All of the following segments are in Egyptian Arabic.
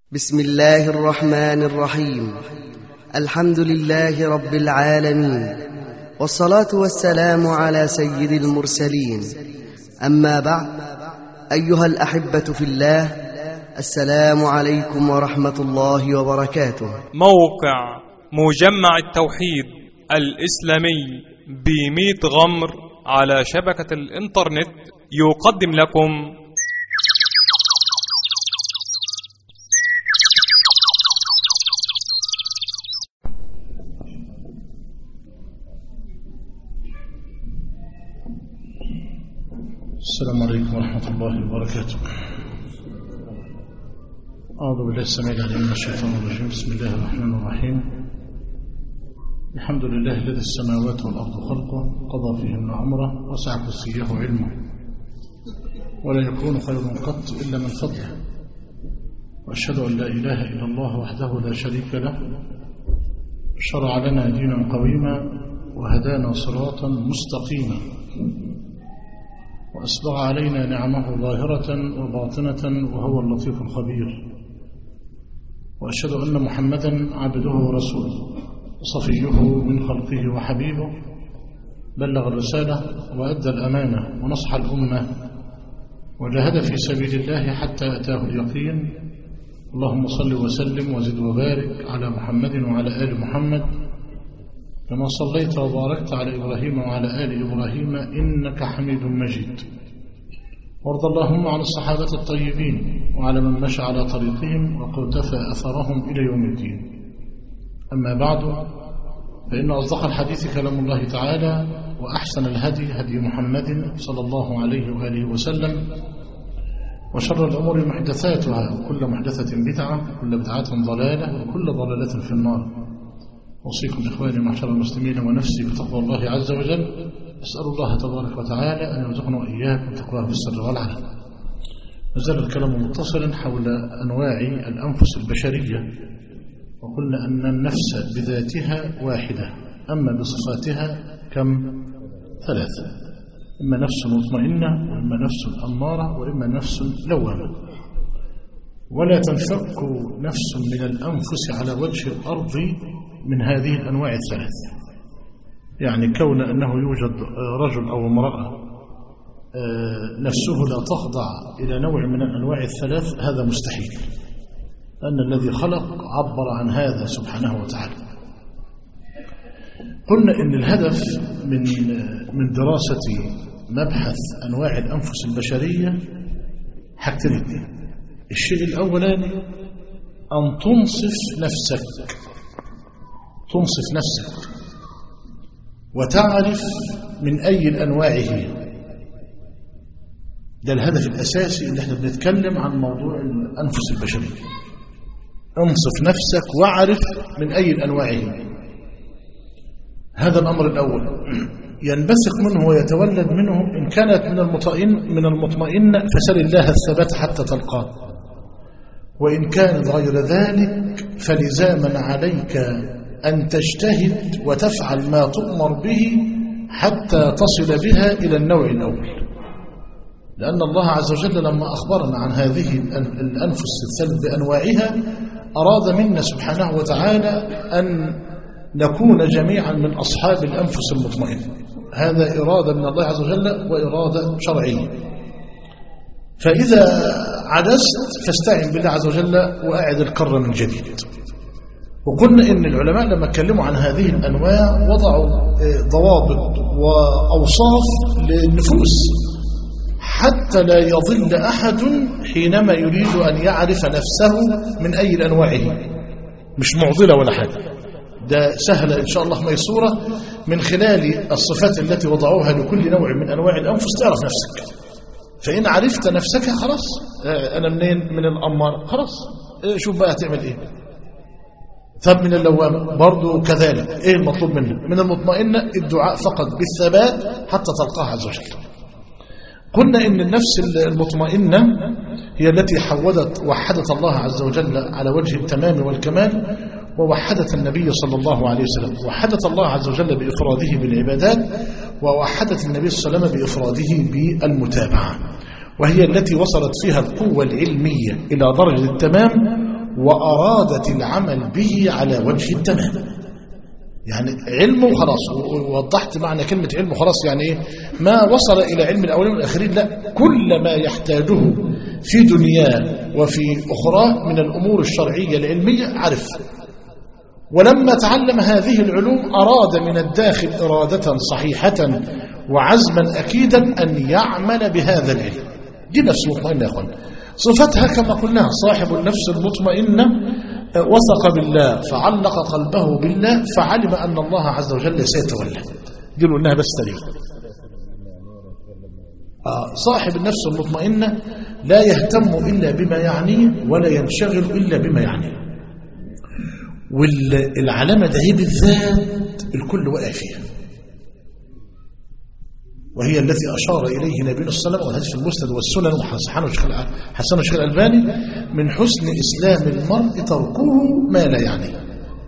بسم الله الرحمن الرحيم الحمد لله رب العالمين والصلاة والسلام على سيد المرسلين أما بعد أيها الأحبة في الله السلام عليكم ورحمة الله وبركاته موقع مجمع التوحيد الإسلامي بميت غمر على شبكة الإنترنت يقدم لكم السلام عليكم ورحمة الله وبركاته أعوذ بالله السميع العليم من الشيطان الرجيم بسم الله الرحمن الرحيم الحمد لله الذي السماوات والأرض خلقه قضى فيهن عمره وسع كرسيه علمه ولا يكون خير قط إلا من فضله وأشهد أن لا إله إلا الله وحده لا شريك له شرع لنا دينا قويما وهدانا صراطا مستقيما وأسبغ علينا نعمه ظاهرة وباطنة وهو اللطيف الخبير وأشهد أن محمدا عبده ورسوله صفيه من خلقه وحبيبه بلغ الرسالة وأدى الأمانة ونصح الأمة وجاهد في سبيل الله حتى أتاه اليقين اللهم صل وسلم وزد وبارك على محمد وعلى آل محمد كما صليت وباركت على إبراهيم وعلى آل إبراهيم إنك حميد مجيد وارض اللهم عن الصحابة الطيبين وعلى من مشى على طريقهم وقتفى أثرهم إلى يوم الدين أما بعد فإن أصدق الحديث كلام الله تعالى وأحسن الهدي هدي محمد صلى الله عليه وآله وسلم وشر الأمور محدثاتها وكل محدثة بدعة وكل بدعة ضلالة وكل ضلالة في النار أوصيكم إخواني معشر المسلمين ونفسي بتقوى الله عز وجل أسأل الله تبارك وتعالى أن يرزقنا وإياكم تقواه في السر والعلن نزل الكلام متصلا حول أنواع الأنفس البشرية وقلنا أن النفس بذاتها واحدة أما بصفاتها كم ثلاثة إما نفس مطمئنة وإما نفس أمارة وإما نفس لوامة ولا تنفك نفس من الأنفس على وجه الأرض من هذه الأنواع الثلاث يعني كون أنه يوجد رجل أو امرأة نفسه لا تخضع إلى نوع من الأنواع الثلاث هذا مستحيل أن الذي خلق عبر عن هذا سبحانه وتعالى قلنا إن الهدف من من دراسة مبحث أنواع الأنفس البشرية حاجتين اثنين الشيء الأولاني أن تنصف نفسك تنصف نفسك وتعرف من أي الأنواع هي ده الهدف الأساسي اللي احنا بنتكلم عن موضوع الأنفس البشرية انصف نفسك واعرف من أي الأنواع هي هذا الأمر الأول ينبثق منه ويتولد منه إن كانت من المطمئن من المطمئن فسل الله الثبات حتى تلقاه وإن كانت غير ذلك فلزاما عليك أن تجتهد وتفعل ما تؤمر به حتى تصل بها إلى النوع الأول لأن الله عز وجل لما أخبرنا عن هذه الأنفس الثلاث بأنواعها أراد منا سبحانه وتعالى أن نكون جميعا من أصحاب الأنفس المطمئنة هذا إرادة من الله عز وجل وإرادة شرعية فإذا عجزت فاستعن بالله عز وجل وأعد الكر من جديد وقلنا إن العلماء لما اتكلموا عن هذه الأنواع وضعوا ضوابط وأوصاف للنفوس حتى لا يضل أحد حينما يريد أن يعرف نفسه من أي الأنواع هي مش معضلة ولا حاجة ده سهلة إن شاء الله ميسورة من خلال الصفات التي وضعوها لكل نوع من أنواع الأنفس تعرف نفسك فإن عرفت نفسك خلاص أنا منين من الأمار خلاص شوف بقى هتعمل إيه طب من اللوامة برضو كذلك إيه المطلوب منك من المطمئنة الدعاء فقط بالثبات حتى تلقاه عز وجل قلنا إن النفس المطمئنة هي التي حودت وحدت الله عز وجل على وجه التمام والكمال ووحدت النبي صلى الله عليه وسلم وحدت الله عز وجل بإفراده بالعبادات ووحدت النبي صلى الله عليه وسلم بإفراده بالمتابعة وهي التي وصلت فيها القوة العلمية إلى درجة التمام وأرادت العمل به على وجه التمام يعني علمه خلاص ووضحت معنى كلمة علمه خلاص يعني إيه ما وصل إلى علم الأولين والآخرين لا كل ما يحتاجه في دنياه وفي أخرى من الأمور الشرعية العلمية عرف ولما تعلم هذه العلوم أراد من الداخل إرادة صحيحة وعزما أكيدا أن يعمل بهذا العلم دي نفس مطمئنة يا أخوان صفتها كما قلنا صاحب النفس المطمئنة وثق بالله فعلق قلبه بالله فعلم أن الله عز وجل سيتولى دي قلناها بس تاريخ آه صاحب النفس المطمئنة لا يهتم إلا بما يعنيه ولا ينشغل إلا بما يعنيه والعلامة ده هي بالذات الكل وقع فيها وهي التي أشار إليه نبينا صلى الله عليه وسلم والحديث في المسند والسنن وحسن الشيخ الألباني من حسن إسلام المرء تركه ما لا يعنيه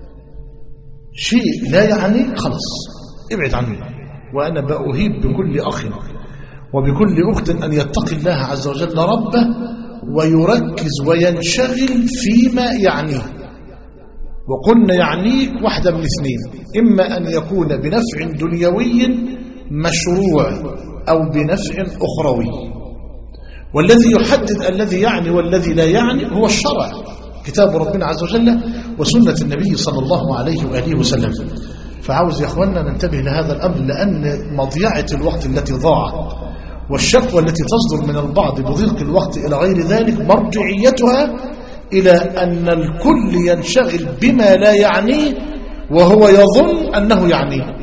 شيء لا يعنيه خلاص ابعد عنه وأنا بأهيب بكل أخ وبكل أخت أن يتقي الله عز وجل ربه ويركز وينشغل فيما يعنيه وقلنا يعنيك واحدة من اثنين إما أن يكون بنفع دنيوي مشروع أو بنفع أخروي والذي يحدد الذي يعني والذي لا يعني هو الشرع كتاب ربنا عز وجل وسنة النبي صلى الله عليه وآله وسلم فعاوز يا أخوانا ننتبه لهذا الأمر لأن مضيعة الوقت التي ضاعت والشكوى التي تصدر من البعض بضيق الوقت إلى غير ذلك مرجعيتها إلى أن الكل ينشغل بما لا يعنيه وهو يظن أنه يعنيه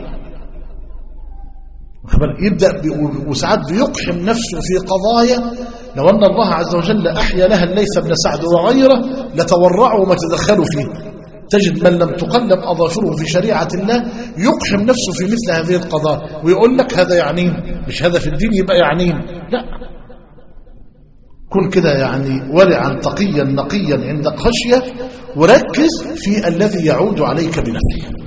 يبدأ وساعات بيقحم نفسه في قضايا لو أن الله عز وجل أحيا لها الليث بن سعد وغيره لتورعوا وما تدخلوا فيه تجد من لم تقلم أظافره في شريعة الله يقحم نفسه في مثل هذه القضايا ويقول لك هذا يعنين مش هذا في الدين يبقى يعنين لا كن كده يعني ورعا تقيا نقيا عندك خشية وركز في الذي يعود عليك بنفعه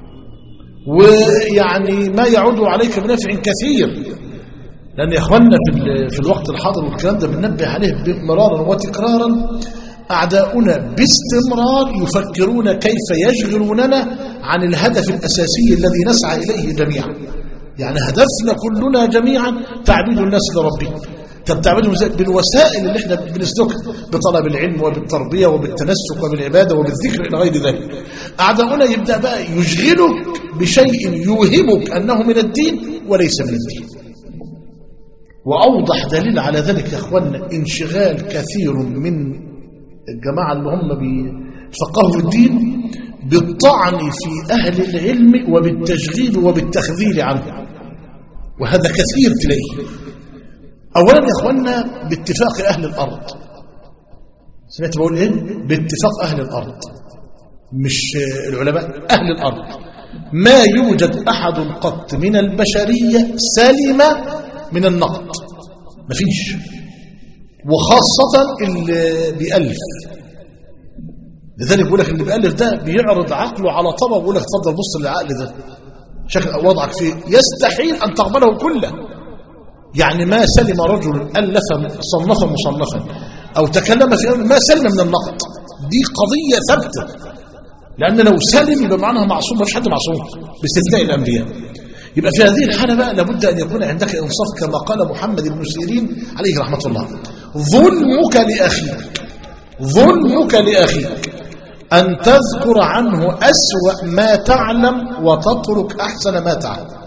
ويعني ما يعود عليك بنفع كثير لأن يا إخواننا في, في الوقت الحاضر والكلام ده بننبه عليه مرارا وتكرارا أعداؤنا باستمرار يفكرون كيف يشغلوننا عن الهدف الأساسي الذي نسعى إليه جميعا يعني هدفنا كلنا جميعا تعبيد الناس لربهم طب تعبدهم ازاي بالوسائل اللي احنا بنسلكها بطلب العلم وبالتربيه وبالتنسك وبالعباده وبالذكر الى غير ذلك اعداؤنا يبدا بقى يشغلك بشيء يوهمك انه من الدين وليس من الدين واوضح دليل على ذلك يا اخواننا انشغال كثير من الجماعه اللي هم بيفقهوا في الدين بالطعن في اهل العلم وبالتشغيل وبالتخذيل عنه وهذا كثير تلاقيه اولا يا اخوانا باتفاق اهل الارض سمعت بقول ايه باتفاق اهل الارض مش العلماء اهل الارض ما يوجد احد قط من البشريه سلم من النقد مفيش وخاصه اللي بيالف لذلك بيقول لك اللي بيالف ده بيعرض عقله على طبق ويقول لك اتفضل بص للعقل ده شكل وضعك فيه يستحيل ان تقبله كله يعني ما سلم رجل ألف صنفا مصنفا أو تكلم في أمر ما سلم من النقد دي قضية ثابتة لأن لو سلم يبقى معناها معصوم مش حد معصوم باستثناء الأنبياء يبقى في هذه الحالة بقى لابد أن يكون عندك إنصاف كما قال محمد بن سيرين عليه رحمة الله ظلمك لأخيك ظلمك لأخيك أن تذكر عنه أسوأ ما تعلم وتترك أحسن ما تعلم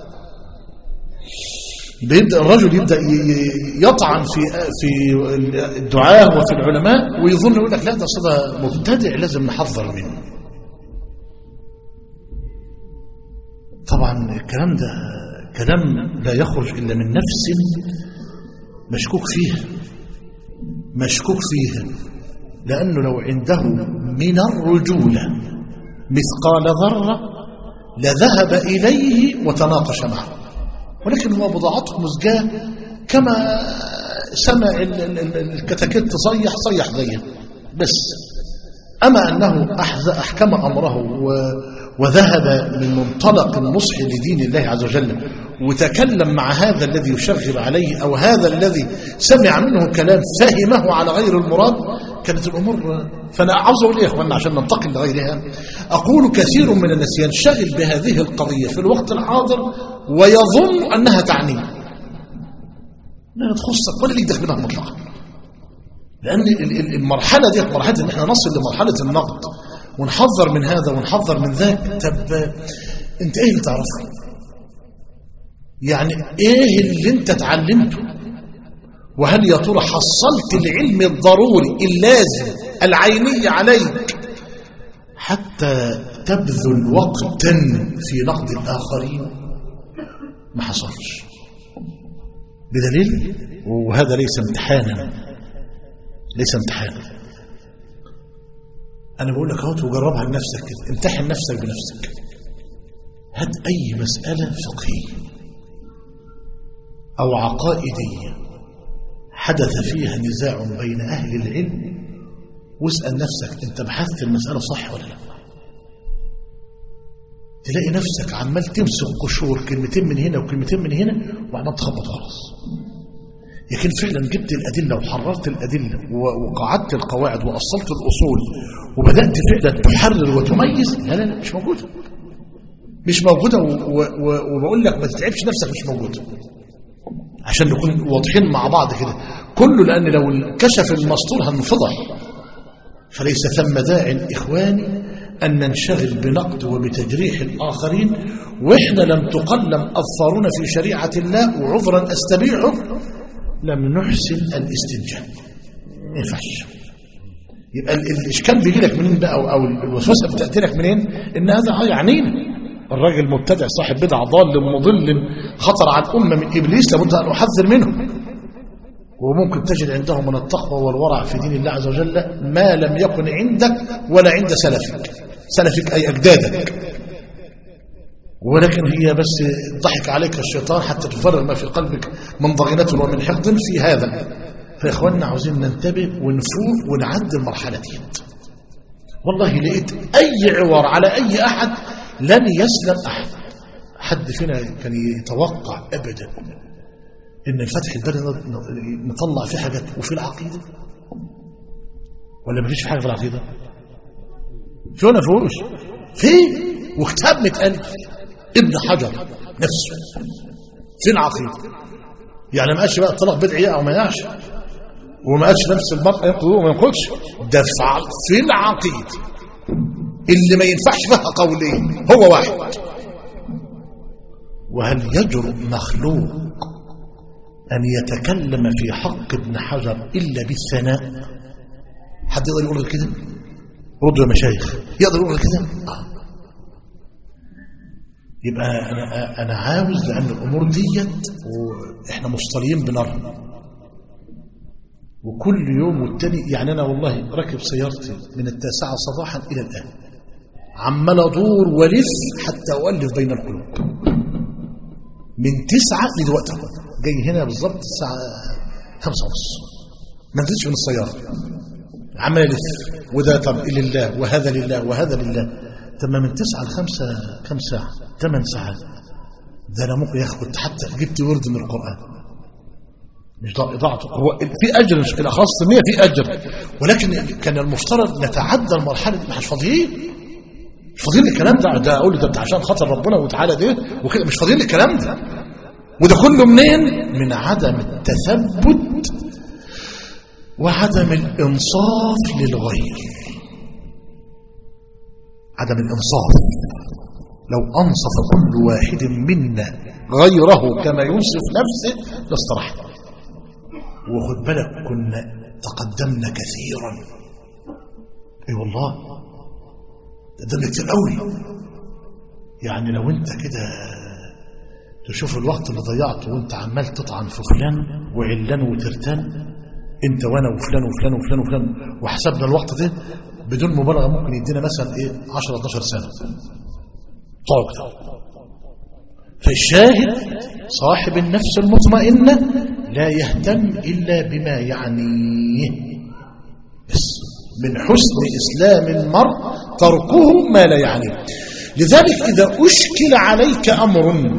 بيبدا الرجل يبدا يطعن في في الدعاه وفي العلماء ويظن يقول لك لا ده صدى مبتدع لازم نحذر منه طبعا الكلام ده كلام لا يخرج الا من نفس مشكوك فيها مشكوك فيها لانه لو عنده من الرجوله مثقال ذره لذهب اليه وتناقش معه ولكن هو بضاعته مزجاة كما سمع الكتاكيت تصيح صيح زيه بس أما أنه أحكم أمره وذهب من منطلق النصح لدين الله عز وجل وتكلم مع هذا الذي يشغل عليه أو هذا الذي سمع منه كلام فهمه على غير المراد كانت الأمور فأنا عاوز أقول إيه يا إخواننا عشان ننتقل لغيرها أقول كثير من الناس ينشغل بهذه القضية في الوقت الحاضر ويظن أنها تعنيه لا تخصك ولا ليك دخل منها مطلقا لأن المرحلة دي مرحلة إن إحنا نصل لمرحلة النقد ونحذر من هذا ونحذر من ذاك طب أنت إيه اللي تعرفه يعني إيه اللي أنت اتعلمته وهل يا ترى حصلت العلم الضروري اللازم العيني عليك حتى تبذل وقتا في نقد الآخرين ما حصلش بدليل وهذا ليس امتحانا ليس امتحانا أنا بقول لك اهوت وجربها لنفسك كده امتحن نفسك بنفسك هات أي مسألة فقهية أو عقائدية حدث فيها نزاع بين أهل العلم واسأل نفسك أنت بحثت المسألة صح ولا لا تلاقي نفسك عمال تمسك قشور كلمتين من هنا وكلمتين من هنا وعمال تخبط خلاص لكن فعلا جبت الأدلة وحررت الأدلة وقعدت القواعد وأصلت الأصول وبدأت فعلا تحرر وتميز لا لا لا مش موجودة مش موجودة وبقول لك ما تتعبش نفسك مش موجودة عشان نكون واضحين مع بعض كده كله لأن لو كشف المسطور هنفضح فليس ثم داع إخواني أن ننشغل بنقد وبتجريح الآخرين وإحنا لم تقلم أظفارنا في شريعة الله وعذرا أستبيعه لم نحسن الاستنجاب ما ينفعش يبقى الإشكال بيجي لك منين بقى أو الوسوسة بتأتي لك منين إن هذا يعنينا الراجل مبتدع صاحب بدعة ضال مضل خطر على الأمة من إبليس لابد أن أحذر منه وممكن تجد عندهم من التقوى والورع في دين الله عز وجل ما لم يكن عندك ولا عند سلفك سلفك أي أجدادك ولكن هي بس ضحك عليك الشيطان حتى تفرغ ما في قلبك من ضغينة ومن حقد في هذا فإخواننا عاوزين ننتبه ونفوق ونعدي المرحلة دي والله لقيت أي عوار على أي أحد لن يسلم أحد حد فينا كان يتوقع أبدا إن الفتح البري نطلع فيه حاجات وفي العقيدة ولا مفيش في حاجة في العقيدة في ولا فيهوش في وكتاب متألف ابن حجر نفسه في العقيدة يعني ما قالش بقى الطلاق بدعي أو ما يقعش وما قالش نفس المرأة ينقض وما ينقضش ده في العقيدة اللي ما ينفعش فيها قولين هو واحد وهل يجرؤ مخلوق أن يتكلم في حق ابن حجر إلا بالثناء حد يقدر يقول كده ردوا يا مشايخ يقدر يقول كده آه. يبقى أنا, أنا عاوز لأن الأمور ديت وإحنا مصطلين بنار وكل يوم والتاني يعني أنا والله راكب سيارتي من التاسعة صباحا إلى الآن عمال أدور ولف حتى أؤلف بين القلوب من تسعة لدلوقتي جاي هنا بالظبط الساعة خمسة ونص ما نزلتش من السيارة عمال ألف وده طب لله وهذا لله وهذا لله طب ما من تسعة لخمسة كم ساعة ثمان ساعات ده أنا ممكن ياخد حتى جبت ورد من القرآن مش ضاعته هو في اجر مش الاخلاص السلميه في اجر ولكن كان المفترض نتعدى المرحله دي مش فاضيين مش فاضيين الكلام ده ده اقول ده عشان خاطر ربنا وتعالى ده وكده مش فاضيين الكلام ده وده كله منين من عدم التثبت وعدم الانصاف للغير عدم الانصاف لو انصف كل واحد منا غيره كما ينصف نفسه لاستراح وخد بالك كنا تقدمنا كثيرا اي والله تقدمنا كثير قوي يعني لو انت كده تشوف الوقت اللي ضيعته وانت عمال تطعن في فلان وعلان وترتان انت وانا وفلان وفلان وفلان وفلان وحسبنا الوقت ده بدون مبالغه ممكن يدينا مثلا ايه 10 12 سنه طاق فالشاهد صاحب النفس المطمئنه لا يهتم إلا بما يعنيه بس من حسن إسلام المرء تركه ما لا يعنيه لذلك إذا أشكل عليك أمر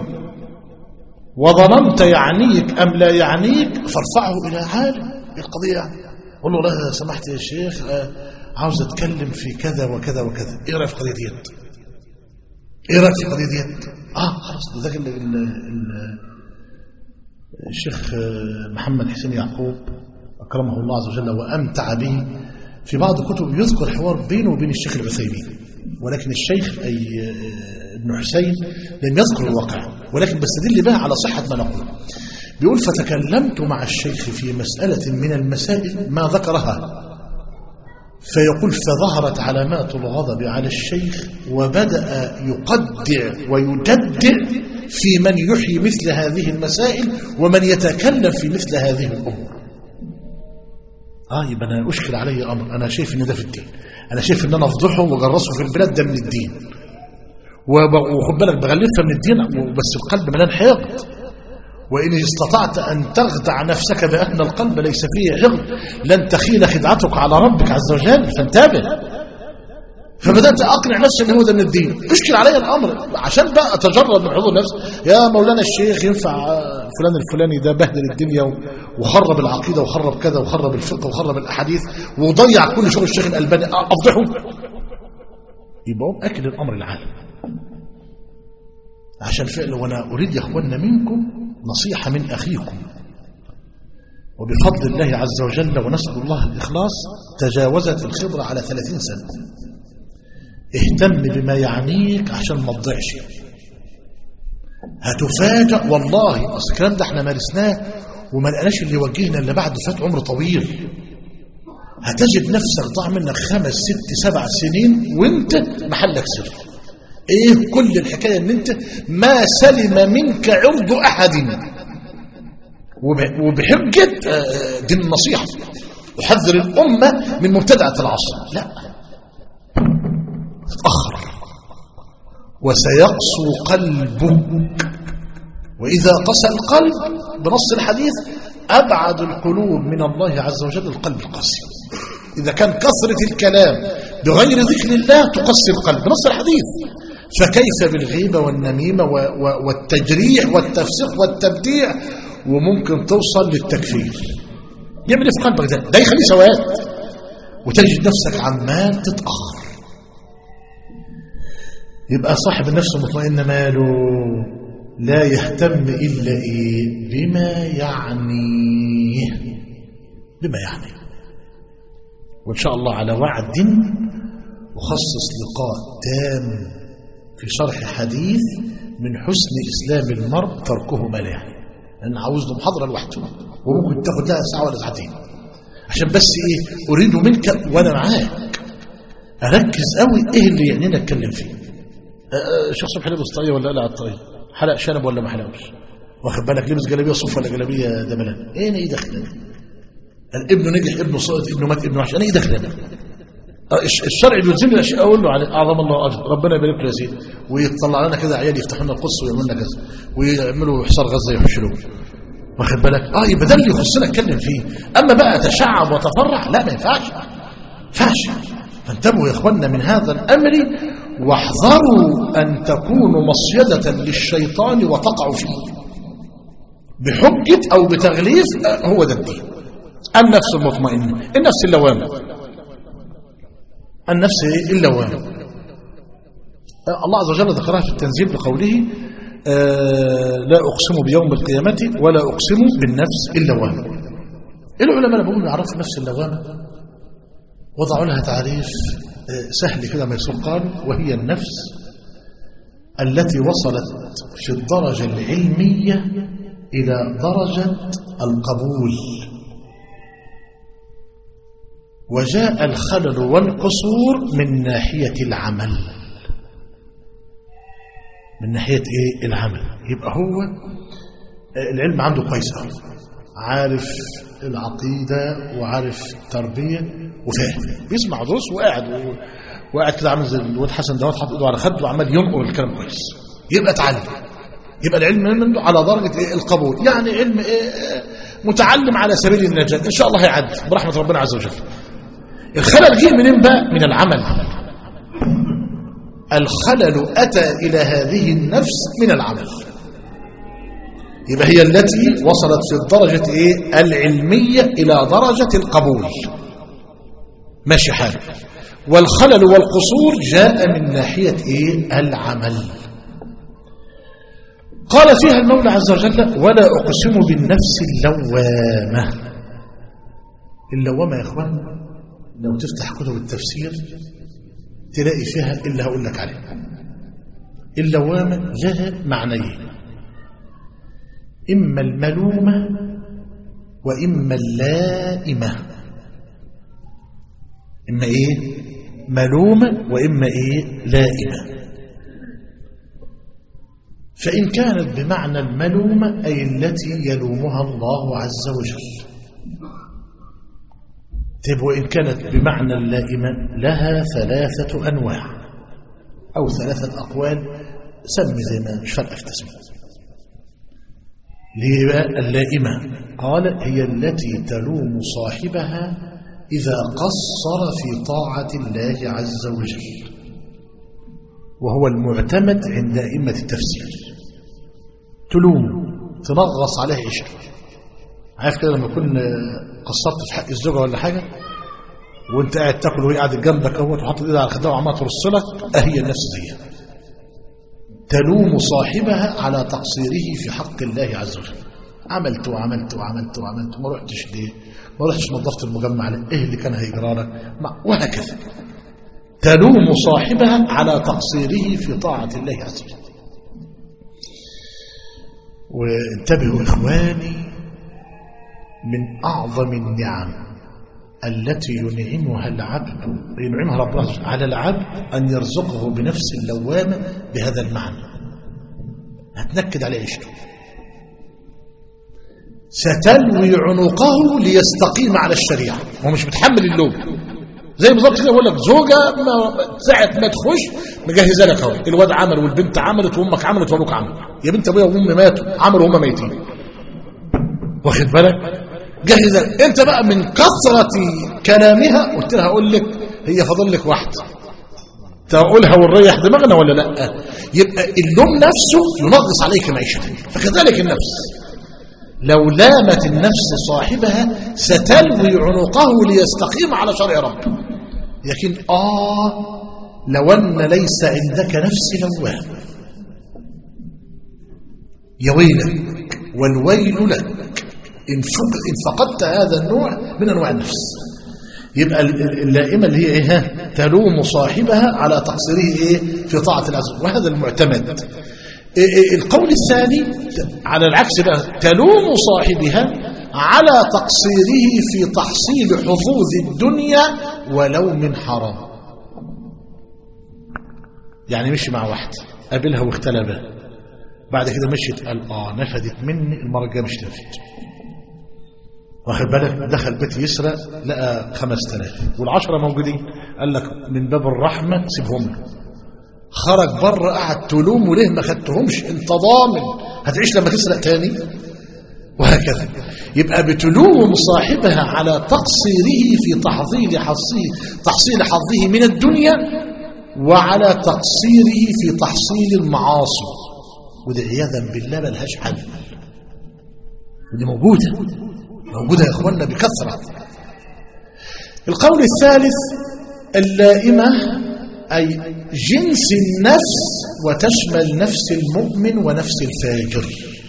وظننت يعنيك أم لا يعنيك فارفعه إلى عالم القضية يعني قول له والله سمحت يا شيخ آه، عاوز اتكلم في كذا وكذا وكذا ايه رايك في القضيه ديت ايه رايك في القضيه ديت اه خلاص ده ال- ال- ال- الشيخ آه، محمد حسين يعقوب اكرمه الله عز وجل وامتع به في بعض كتب يذكر حوار بينه وبين الشيخ العثيمين ولكن الشيخ اي آه، ابن حسين لم يذكر الواقع ولكن بستدل بها على صحه ما نقول بيقول فتكلمت مع الشيخ في مسألة من المسائل ما ذكرها فيقول فظهرت علامات الغضب على الشيخ وبدأ يقدع ويجدع في من يحيي مثل هذه المسائل ومن يتكلم في مثل هذه الأمور آه يبقى أنا أشكل علي أمر أنا شايف إن ده في الدين أنا شايف إن أنا أفضحه وأجرسه في البلاد ده من الدين وب- وخد بالك بغلفها من الدين بس القلب مليان حقد وإن استطعت أن تخدع نفسك بأن القلب ليس فيه حقد لن تخيل خدعتك على ربك عز وجل فانتبه فبدأت أقنع نفسي أن هو ده من الدين اشكل علي الأمر عشان بقى أتجرد من حضور نفسي يا مولانا الشيخ ينفع آه، فلان الفلاني ده بهدل الدنيا و- وخرب العقيدة وخرب كذا وخرب الفقه وخرب الأحاديث وضيع كل شغل الشيخ الألباني آه، أفضحه يبقى هو أكل الأمر العالم عشان فعلا وانا اريد يا اخوانا منكم نصيحه من اخيكم وبفضل الله عز وجل ونسال الله الاخلاص تجاوزت الخبره على 30 سنه اهتم بما يعنيك عشان ما تضيعش هتفاجأ والله اصل الكلام ده احنا مارسناه وما لقناش اللي يوجهنا الا بعد فات عمر طويل هتجد نفسك ضاع منك خمس ست سبع سنين وانت محلك سر ايه كل الحكايه ان انت ما سلم منك عرض احد وب- وبحجه آه، دي النصيحه احذر الامه من مبتدعه العصر لا تتاخر وسيقسو قلبك واذا قسى القلب بنص الحديث ابعد القلوب من الله عز وجل القلب القاسي إذا كان كثرة الكلام بغير ذكر الله تقسي القلب نص الحديث فكيف بالغيبة والنميمة و- و- والتجريح والتفسيق والتبديع وممكن توصل للتكفير يعمل إيه في قلبك ده ده يخليه سواد وتجد نفسك عمال تتأخر يبقى صاحب النفس المطمئن ماله لا يهتم إلا إيه بما يعنيه بما يعنيه وإن شاء الله على وعد أخصص لقاء تام في شرح حديث من حسن إسلام المرء تركه ما لا يعني لأن عاوز له محاضرة لوحده وممكن تاخد لها ساعة ولا ساعتين عشان بس إيه أريد منك وأنا معاك أركز قوي إيه اللي يعنينا أتكلم فيه آه، آه، شيخ صبحي لبس طاقية ولا قلع الطاقية حلق شنب ولا ما حلقوش واخد بالك لبس جلابيه صوف ولا جلابيه دبلان ايه انا ايه دخلنا ابنه نجح ابنه سقط ابنه مات ابنه عشان انا ايه دخلنا آه، الش- الشرع بيلزمني الاشياء اقول له على اعظم الله اجر ربنا يبارك له يا سيدي ويطلع لنا كده عيال يفتحوا لنا القدس ويعملوا لنا كذا ويعملوا حصار غزه يحشلوه واخد بالك اه يبقى ده اللي يخصنا نتكلم فيه اما بقى تشعب وتفرع لا ما ينفعش ما ينفعش فانتبهوا يا اخواننا من هذا الامر واحذروا ان تكونوا مصيده للشيطان وتقعوا فيه بحجه او بتغليف آه، هو ده الدين النفس المطمئنه النفس اللوامه النفس إيه؟ اللوامه آه، الله عز وجل ذكرها في التنزيل بقوله آه، لا أقسم بيوم القيامة ولا أقسم بالنفس اللوامة العلماء لما بيقولوا يعرفوا النفس اللوامة وضعوا لها تعريف آه، سهل كده ميسور قال وهي النفس التي وصلت في الدرجة العلمية إلى درجة القبول وجاء الخلل والقصور من ناحية العمل من ناحية إيه العمل يبقى هو آه، العلم عنده كويس قوي عارف العقيدة وعارف التربية وفاهم بيسمع دروس وقاعد و... وقاعد كده عامل زي الواد حسن دوت حاطط ايده على خده وعمال ينقل الكلام كويس يبقى اتعلم يبقى العلم منه على درجة إيه القبول يعني علم إيه آه، متعلم على سبيل النجاة إن شاء الله هيعدي برحمة ربنا عز وجل الخلل جه منين بقى من العمل الخلل أتى إلى هذه النفس من العمل يبقى هي التي وصلت في الدرجة إيه؟ العلمية إلى درجة القبول ماشي حال والخلل والقصور جاء من ناحية إيه؟ العمل قال فيها المولى عز وجل ولا أقسم بالنفس اللوامة اللوامة يا إخوان لو تفتح كتب التفسير تلاقي فيها اللي هقول لك عليه اللوامة لها معنيين إما الملومة وإما اللائمة إما إيه ملومة وإما إيه لائمة فإن كانت بمعنى الملومة أي التي يلومها الله عز وجل طيب وإن كانت بمعنى اللائمة لها ثلاثة أنواع أو ثلاثة أقوال سمي زي ما مش فارقة في تسمية ليه بقى اللائمة قال هي التي تلوم صاحبها إذا قصر في طاعة الله عز وجل وهو المعتمد عند أئمة التفسير تلوم تنغص عليه عشر عارف كده لما يكون قصرت في حق الزوجة ولا حاجة وانت قاعد تاكل وهي قاعدة جنبك اهوت وحاطط ايدها على خدها وعمالة ترص لك اهي النفس دي تلوم صاحبها على تقصيره في حق الله عز وجل عملت وعملت وعملت وعملت ما رحتش ليه ما رحتش نظفت المجمع ليه ايه اللي كان هيجرى لك وهكذا تلوم صاحبها على تقصيره في طاعة الله عز وجل وانتبهوا إخواني من أعظم النعم التي ينعمها العبد ينعمها ربنا على العبد أن يرزقه بنفس اللوامة بهذا المعنى هتنكد عليه عيشته ستلوي عنقه ليستقيم على الشريعة هو مش متحمل اللوم زي بالظبط كده بقول لك زوجة ما ساعة ما تخش مجهزة لك اهو الواد عمل والبنت عملت وامك عملت وابوك عمل يا بنت ابويا وامي ماتوا عملوا وهم ميتين واخد بالك جهزة انت بقى من كثرة كلامها قلت لها اقول لك هي فاضل لك واحده تقولها ونريح دماغنا ولا لا يبقى اللوم نفسه ينغص عليك معيشتك فكذلك النفس لو لامت النفس صاحبها ستلوي عنقه ليستقيم على شرع ربه لكن آه لو أن ليس عندك نفس لوام يا ويلك والويل لك إن فقدت هذا النوع من أنواع النفس يبقى اللائمة اللي هي إيه تلوم صاحبها على تقصيره إيه في طاعة العزو وهذا المعتمد القول الثاني على العكس بقى تلوم صاحبها على تقصيره في تحصيل حظوظ الدنيا ولو من حرام يعني مشي مع واحد قابلها واختلى بها بعد كده مشيت قال اه نفدت مني المره الجايه مش تنفد واخد بالك دخل بيت يسرق لقى 5000 والعشره موجودين قال لك من باب الرحمه سيبهم له خرج بره قعد تلوم وليه ما خدتهمش انت ضامن هتعيش لما تسرق تاني وهكذا يبقى بتلوم صاحبها على تقصيره في تحصيل حظه تحصيل حظه من الدنيا وعلى تقصيره في تحصيل المعاصي وده عياذا بالله ملهاش حل ودي موجوده موجوده يا اخواننا بكثره القول الثالث اللائمه أي جنس النفس وتشمل نفس المؤمن ونفس الفاجر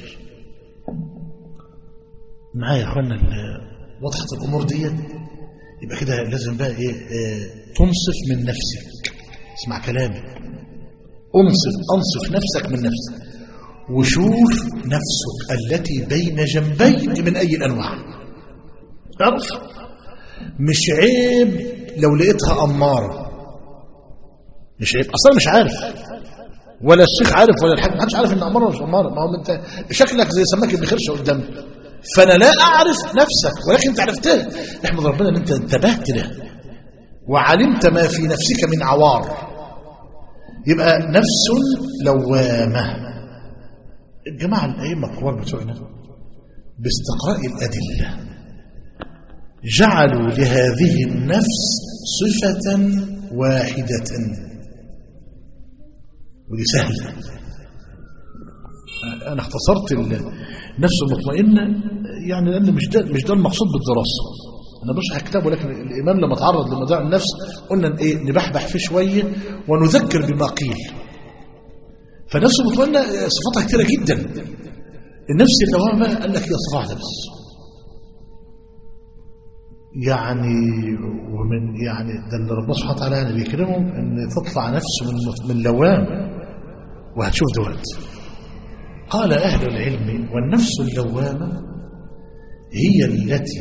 معايا يا اخوانا وضحت الامور دي يبقى كده لازم بقى ايه اه تنصف من نفسك اسمع كلامي انصف انصف نفسك من نفسك وشوف نفسك التي بين جنبيك من اي الانواع اعرف مش عيب لو لقيتها اماره مش عيب اصلا مش عارف ولا الشيخ عارف ولا الحاج محدش عارف ان اماره مش اماره ما هو انت شكلك زي سماك ابن خرشه قدامك فانا لا اعرف نفسك ولكن انت عرفتها احمد ربنا ان انت انتبهت له وعلمت ما في نفسك من عوار يبقى نفس لوامه الجماعه الائمه الكبار بتوعنا باستقراء الادله جعلوا لهذه النفس صفه واحدة ودي سهلة انا اختصرت النفس المطمئنه يعني لان مش ده مش ده المقصود بالدراسه انا بشرح كتاب ولكن الامام لما تعرض لموضوع النفس قلنا ايه نبحبح فيه شويه ونذكر بما قيل فالنفس المطمئنه صفاتها كثيره جدا النفس اللوامه قال لك هي صفه واحده بس يعني ومن يعني ده اللي ربنا سبحانه وتعالى يعني بيكرمهم ان تطلع نفسه من من لوام وهتشوف دلوقتي قال اهل العلم والنفس اللوامه هي التي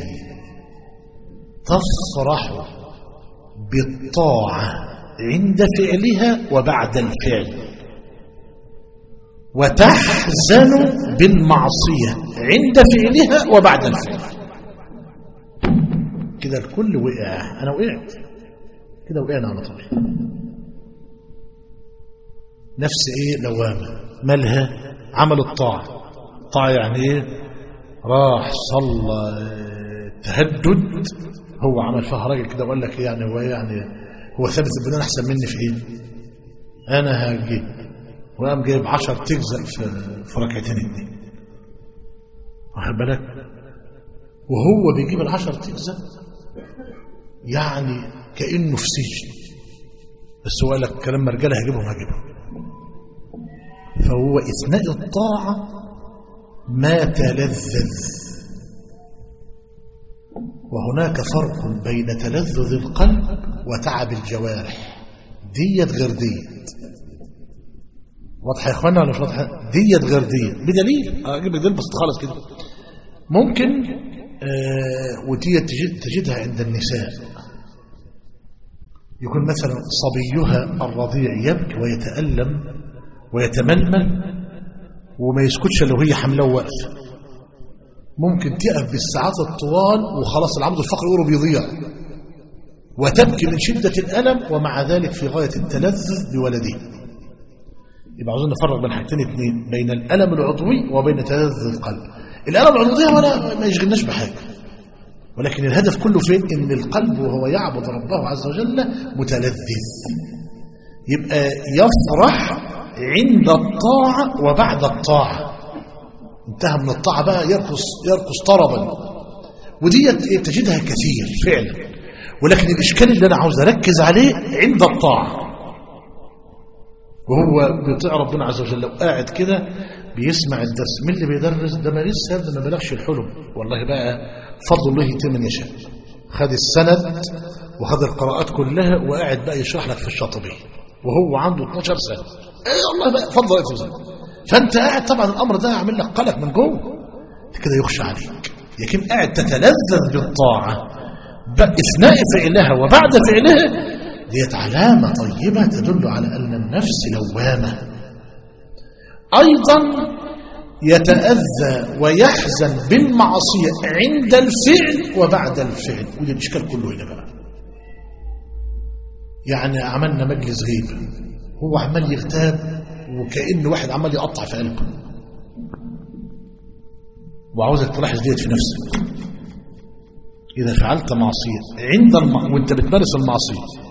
تفرح بالطاعه عند فعلها وبعد الفعل وتحزن بالمعصيه عند فعلها وبعد الفعل كده الكل وقع انا وقعت كده وقعنا على طول نفس ايه لوامه مالها عمل الطاعه طاعه يعني ايه راح صلى تهدد هو عمل فيها راجل كده وقال لك يعني هو يعني هو ثابت البنان احسن مني في ايه انا هجيب وقام جايب 10 تجزأ في في ركعتين اتنين واخد بالك وهو بيجيب العشر تجزأ يعني كأنه في سجن بس هو قال لك كلام مرجله هجيبهم هجيبهم فهو إثناء الطاعة ما تلذذ وهناك فرق بين تلذذ القلب وتعب الجوارح ديت غير ديت واضحه يا اخوانا ولا مش واضحه ديت غير ديت بدليل اجيب لك ديل بس خالص كده ممكن آه وديت تجد تجدها عند النساء يكون مثلا صبيها الرضيع يبكي ويتألم ويتململ وما يسكتش لو هي حمله وواقفه ممكن تقف بالساعات الطوال وخلاص العمود الفقري يقوله بيضيع وتبكي من شدة الألم ومع ذلك في غاية التلذذ بولده يبقى عاوزين نفرق بين حاجتين اثنين بين الألم العضوي وبين تلذذ القلب الألم العضوي ولا ما يشغلناش بحاجة ولكن الهدف كله فين ان القلب وهو يعبد ربه عز وجل متلذذ يبقى يفرح عند الطاعة وبعد الطاعة انتهى من الطاعة بقى يرقص يرقص طربا ودي تجدها كثير فعلا ولكن الإشكال اللي أنا عاوز أركز عليه عند الطاعة وهو بيطيع ربنا عز وجل وقاعد كده بيسمع الدرس مين اللي بيدرس ده ما لسه ده ما بلغش الحلم والله بقى فضل الله يتم من يشاء خد السند وخد القراءات كلها وقاعد بقى يشرح لك في الشاطبية وهو عنده 12 سنة ايه والله بقى فضل الله فانت قاعد طبعا الامر ده يعمل لك قلق من جوه كده يخشى عليك لكن قاعد تتلذذ بالطاعة اثناء فعلها وبعد فعلها ديت علامة طيبة تدل على أن النفس لوامة أيضا يتأذى ويحزن بالمعصية عند الفعل وبعد الفعل ودي الإشكال كله هنا بقى يعني عملنا مجلس غيبة هو عمال يغتاب وكأن واحد عمال يقطع في قلبه وعاوزك تلاحظ ديت في نفسك إذا فعلت معصية عند الم... وانت بتمارس المعصية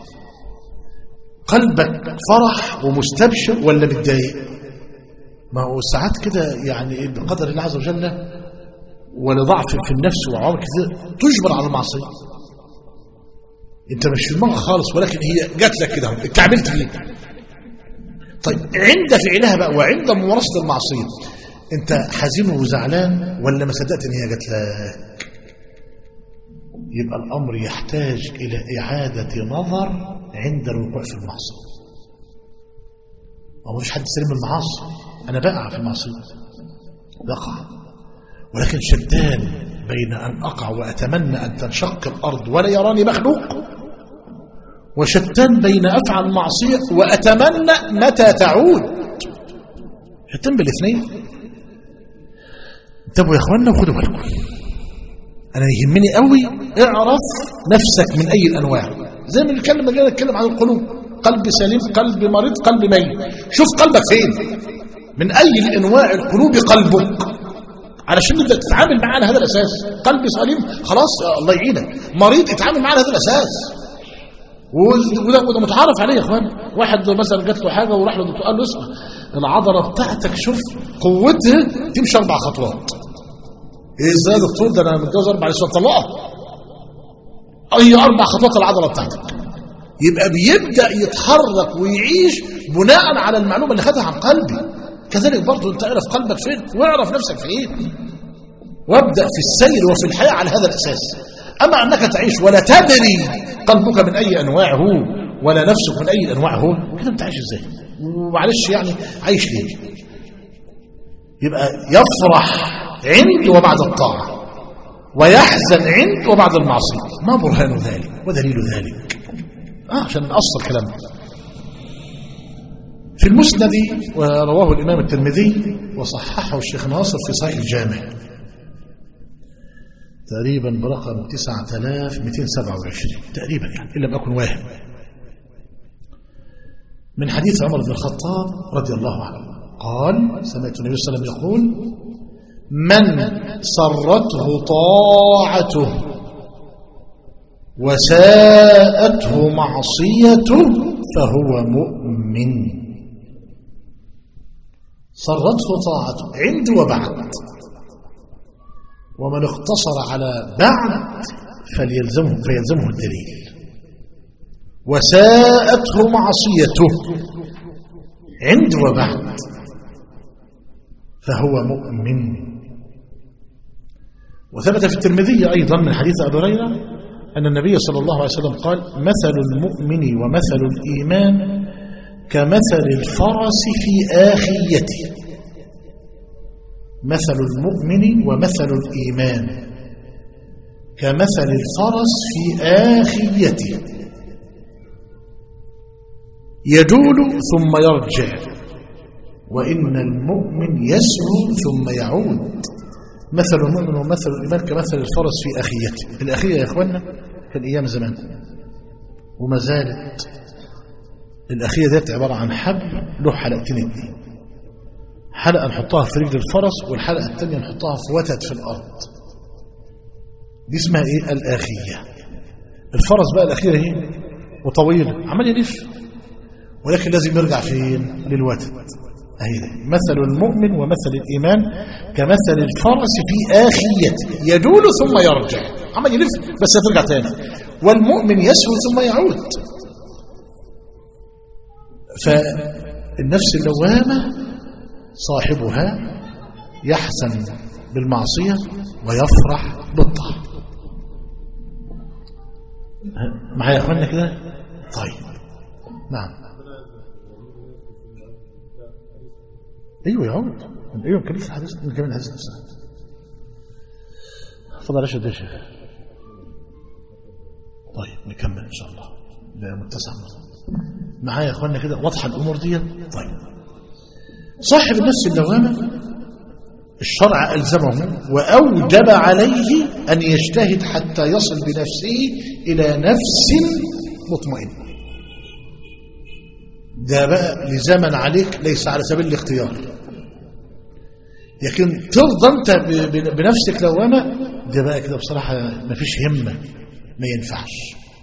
قلبك فرح ومستبشر ولا متضايق ما هو ساعات كده يعني بقدر الله عز وجل ولضعف في النفس وعوامل كتير تجبر على المعصية انت مش في دماغك خالص ولكن هي جات لك كده انت عملت ليه طيب عند فعلها بقى وعند ممارسة المعصية انت حزين وزعلان ولا ما صدقت ان هي جات لك يبقى الامر يحتاج الى اعادة نظر عند الوقوع في المعصية ما فيش حد سليم من المعاصي انا بقع في المعصية بقع ولكن شتان بين ان اقع واتمنى ان تنشق الارض ولا يراني مخلوق وشتان بين افعل معصية واتمنى متى تعود شتان بالاثنين انتبهوا يا اخوانا وخدوا بالكم انا يهمني قوي اعرف نفسك من اي الانواع زي ما نتكلم لما نتكلم عن القلوب قلب سليم قلب مريض قلب ميت شوف قلبك فين من اي الانواع القلوب قلبك علشان انت تتعامل معاه على هذا الاساس قلب سليم خلاص الله يعينك مريض اتعامل معاه على هذا الاساس وده, وده متعارف عليه يا اخوان واحد مثلا جات له حاجه وراح للدكتور قال له اسمع العضلة بتاعتك شوف قوتها تمشي أربع خطوات إيه إزاي يا دكتور ده أنا متجوز أربع نسوان طلقها أي أربع خطوات العضلة بتاعتك يبقى بيبدأ يتحرك ويعيش بناء على المعلومة اللي خدها عن قلبي كذلك برضه أنت اعرف قلبك فين واعرف نفسك في إيه وابدأ في السير وفي الحياة على هذا الأساس أما أنك تعيش ولا تدري قلبك من أي أنواعه ولا نفسك من أي أنواعه كده أنت عايش إزاي ومعلش يعني عايش ليه يبقى يفرح عند وبعد الطاعة ويحزن عند وبعد المعصية ما برهان ذلك ودليل ذلك آه عشان نأصل كلامنا في المسند ورواه الإمام الترمذي وصححه الشيخ ناصر في صحيح الجامع تقريبا برقم 9227 تقريبا يعني إن لم أكن واهم من حديث عمر بن الخطاب رضي الله عنه قال سمعت النبي صلى الله عليه وسلم يقول من سرته طاعته وساءته معصيته فهو مؤمن سرته طاعته عند وبعد ومن اقتصر على بعد فليلزمه فيلزمه الدليل وساءته معصيته عند وبعد فهو مؤمن وثبت في الترمذي أيضا من حديث أبي هريرة أن النبي صلى الله عليه وسلم قال مثل المؤمن ومثل الإيمان كمثل الفرس في آخيته مثل المؤمن ومثل الإيمان كمثل الفرس في آخيته يجول ثم يرجع وإن المؤمن يسعو ثم يعود مثل المؤمن ومثل الإيمان كمثل الفرس في أخيته الأخية يا إخوانا كان أيام زمان وما زالت الأخية ذات عبارة عن حبل له حلقتين اتنين حلقة نحطها في رجل الفرس والحلقة الثانية نحطها في وتد في الأرض دي اسمها إيه الآخية الفرس بقى الأخيرة هي وطويلة عمال يلف ولكن لازم يرجع فين للوتد أهي مثل المؤمن ومثل الإيمان كمثل الفرس في آخيته يجول ثم يرجع عمال يلف بس هترجع تاني والمؤمن يسهو ثم يعود فالنفس اللوامة صاحبها يحزن بالمعصية ويفرح بالطاعة معايا يا اخوانا كده طيب نعم ايوه يعود ايوه نكمل الحديث نكمل الحديث نفسها تفضل يا شيخ شيخ طيب نكمل ان شاء الله ده متسع معايا يا اخوانا كده واضحه الامور دي طيب صاحب النفس اللوامه الشرع ألزمه وأوجب عليه أن يجتهد حتى يصل بنفسه إلى نفس مطمئنة ده بقى لزمن عليك ليس على سبيل الاختيار لكن ترضى انت بنفسك لوامة ده بقى كده بصراحة ما فيش همة ما ينفعش